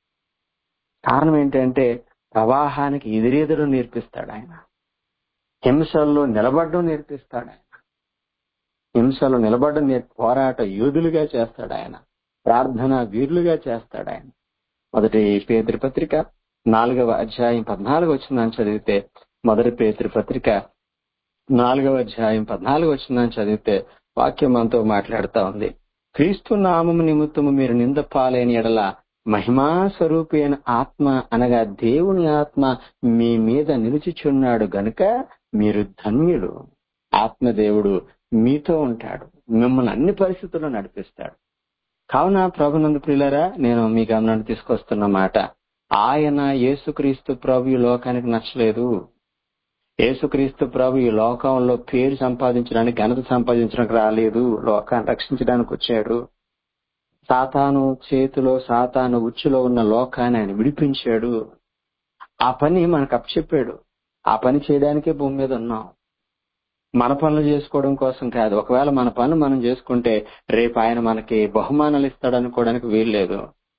కారణం ఏంటంటే ప్రవాహానికి ఎదురెదురు నేర్పిస్తాడు ఆయన హింసల్లో నిలబడడం నేర్పిస్తాడు ఆయన హింసలో నిలబడడం నేర్పి పోరాట యోధులుగా చేస్తాడు ఆయన ప్రార్థన వీరులుగా చేస్తాడు ఆయన మొదటి పేదరి పత్రిక నాలుగవ అధ్యాయం పద్నాలుగు వచ్చిందని చదివితే మొదటి పేదరి పత్రిక నాలుగవ అధ్యాయం పద్నాలుగు వచ్చిందని చదివితే వాక్యం మనతో మాట్లాడుతా ఉంది క్రీస్తు నామము నిమిత్తము మీరు నింద పాలైన ఎడల మహిమా స్వరూపి అయిన ఆత్మ అనగా దేవుని ఆత్మ మీ మీద నిలిచిచున్నాడు గనుక మీరు ధన్యులు ఆత్మదేవుడు మీతో ఉంటాడు మిమ్మల్ని అన్ని పరిస్థితుల్లో నడిపిస్తాడు కావున ప్రభునందు ప్రియులరా నేను మీ గమనాన్ని తీసుకొస్తున్న మాట ఆయన యేసుక్రీస్తు ప్రభు ఈ లోకానికి నచ్చలేదు యేసుక్రీస్తు ప్రభు ఈ లోకంలో పేరు సంపాదించడానికి ఘనత సంపాదించడానికి రాలేదు లోకాన్ని రక్షించడానికి వచ్చాడు సాతాను చేతిలో సాతాను ఉచ్చులో ఉన్న లోకాన్ని ఆయన విడిపించాడు ఆ పని మనకు అప్పచెప్పాడు ఆ పని చేయడానికే భూమి మీద ఉన్నాం మన పనులు చేసుకోవడం కోసం కాదు ఒకవేళ మన పనులు మనం చేసుకుంటే రేపు ఆయన మనకి బహుమానాలు ఇస్తాడు అనుకోవడానికి వీల్లేదు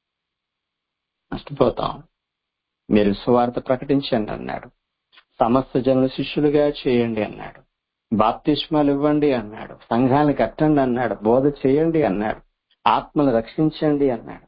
నష్టపోతాం మీరు సువార్త ప్రకటించండి అన్నాడు సమస్త జనుల శిష్యులుగా చేయండి అన్నాడు బాప్తిష్మాలు ఇవ్వండి అన్నాడు సంఘాన్ని కట్టండి అన్నాడు బోధ చేయండి అన్నాడు ఆత్మలు రక్షించండి అన్నాడు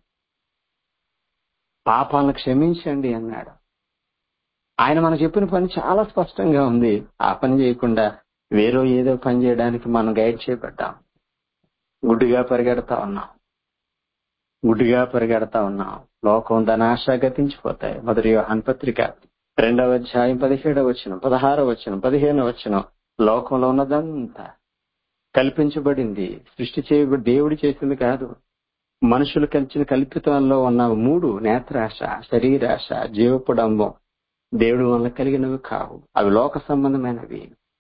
పాపాలను క్షమించండి అన్నాడు ఆయన మనకు చెప్పిన పని చాలా స్పష్టంగా ఉంది ఆ పని చేయకుండా వేరే ఏదో పని చేయడానికి మనం గైడ్ చేయబడ్డాం గుడ్డిగా పరిగెడతా ఉన్నాం గుడ్డిగా పరిగెడతా ఉన్నాం లోకం ధనాశ గతించిపోతాయి మొదటి యోహాన్ పత్రిక రెండవ అధ్యాయం పదిహేడవ వచ్చిన పదహారవ వచ్చిన పదిహేనవ వచ్చిన లోకంలో ఉన్నదంతా కల్పించబడింది సృష్టి చేయబడి దేవుడు చేసింది కాదు మనుషులు కలిసిన కల్పితంలో ఉన్న మూడు నేత్రాశ శరీరాశ జీవపుడంబం దేవుడు వల్ల కలిగినవి కావు అవి లోక సంబంధమైనవి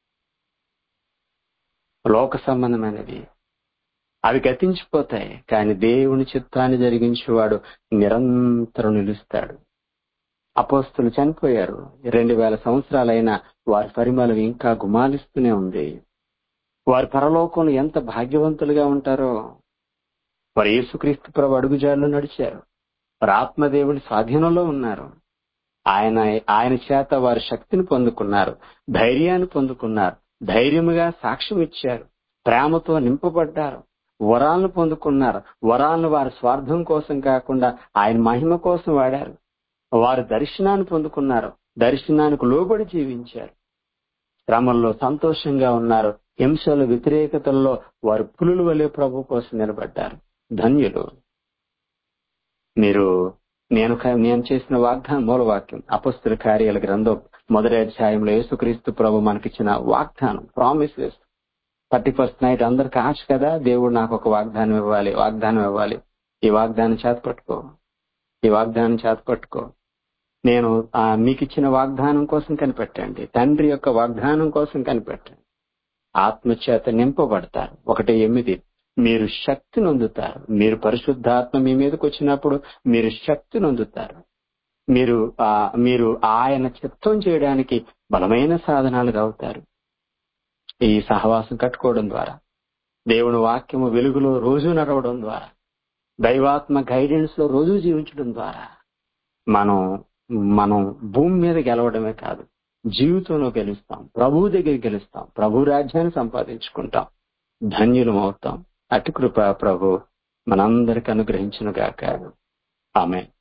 లోక సంబంధమైనవి అవి గతించిపోతాయి కానీ దేవుని చిత్తాన్ని జరిగించేవాడు నిరంతరం నిలుస్తాడు అపోస్తులు చనిపోయారు రెండు వేల సంవత్సరాలైనా వారి పరిమళం ఇంకా గుమాలిస్తూనే ఉంది వారి పరలోకంలో ఎంత భాగ్యవంతులుగా ఉంటారో వారు యేసుక్రీస్తు ప్రభు అడుగుజాడలో నడిచారు వారు ఆత్మదేవుడి స్వాధీనంలో ఉన్నారు ఆయన ఆయన చేత వారి శక్తిని పొందుకున్నారు ధైర్యాన్ని పొందుకున్నారు ధైర్యముగా సాక్ష్యం ఇచ్చారు ప్రేమతో నింపబడ్డారు వరాలను పొందుకున్నారు వరాలను వారి స్వార్థం కోసం కాకుండా ఆయన మహిమ కోసం వాడారు వారు దర్శనాన్ని పొందుకున్నారు దర్శనానికి లోబడి జీవించారు శ్రమల్లో సంతోషంగా ఉన్నారు హింసల వ్యతిరేకతల్లో వారు పులుల వలె ప్రభు కోసం నిలబడ్డారు ధన్యులు మీరు నేను నేను చేసిన వాగ్దానం మూలవాక్యం అపస్తుల కార్యాల గ్రంథం మొదటి అధ్యాయంలో యేసుక్రీస్తు ప్రభు మనకిచ్చిన వాగ్దానం ప్రామిసెస్ థర్టీ ఫస్ట్ నైట్ అందరికి ఆశ కదా దేవుడు నాకు ఒక వాగ్దానం ఇవ్వాలి వాగ్దానం ఇవ్వాలి ఈ వాగ్దానం చేత పట్టుకో ఈ వాగ్దానం చేత పట్టుకో నేను మీకు ఇచ్చిన వాగ్దానం కోసం కనిపెట్టండి తండ్రి యొక్క వాగ్దానం కోసం కనిపెట్టండి ఆత్మచేత నింపబడతారు ఒకటి ఎనిమిది మీరు శక్తి నొందుతారు మీరు పరిశుద్ధాత్మ మీ మీదకి వచ్చినప్పుడు మీరు శక్తి నొందుతారు మీరు ఆ మీరు ఆయన చిత్తం చేయడానికి బలమైన సాధనాలుగా అవుతారు ఈ సహవాసం కట్టుకోవడం ద్వారా దేవుని వాక్యము వెలుగులో రోజు నడవడం ద్వారా దైవాత్మ గైడెన్స్ లో రోజు జీవించడం ద్వారా మనం మనం భూమి మీద గెలవడమే కాదు జీవితంలో గెలుస్తాం ప్రభు దగ్గర గెలుస్తాం ప్రభు రాజ్యాన్ని సంపాదించుకుంటాం ధన్యులం అవుతాం అటు కృప ప్రభు మనందరికి అనుగ్రహించును గాక ఆమె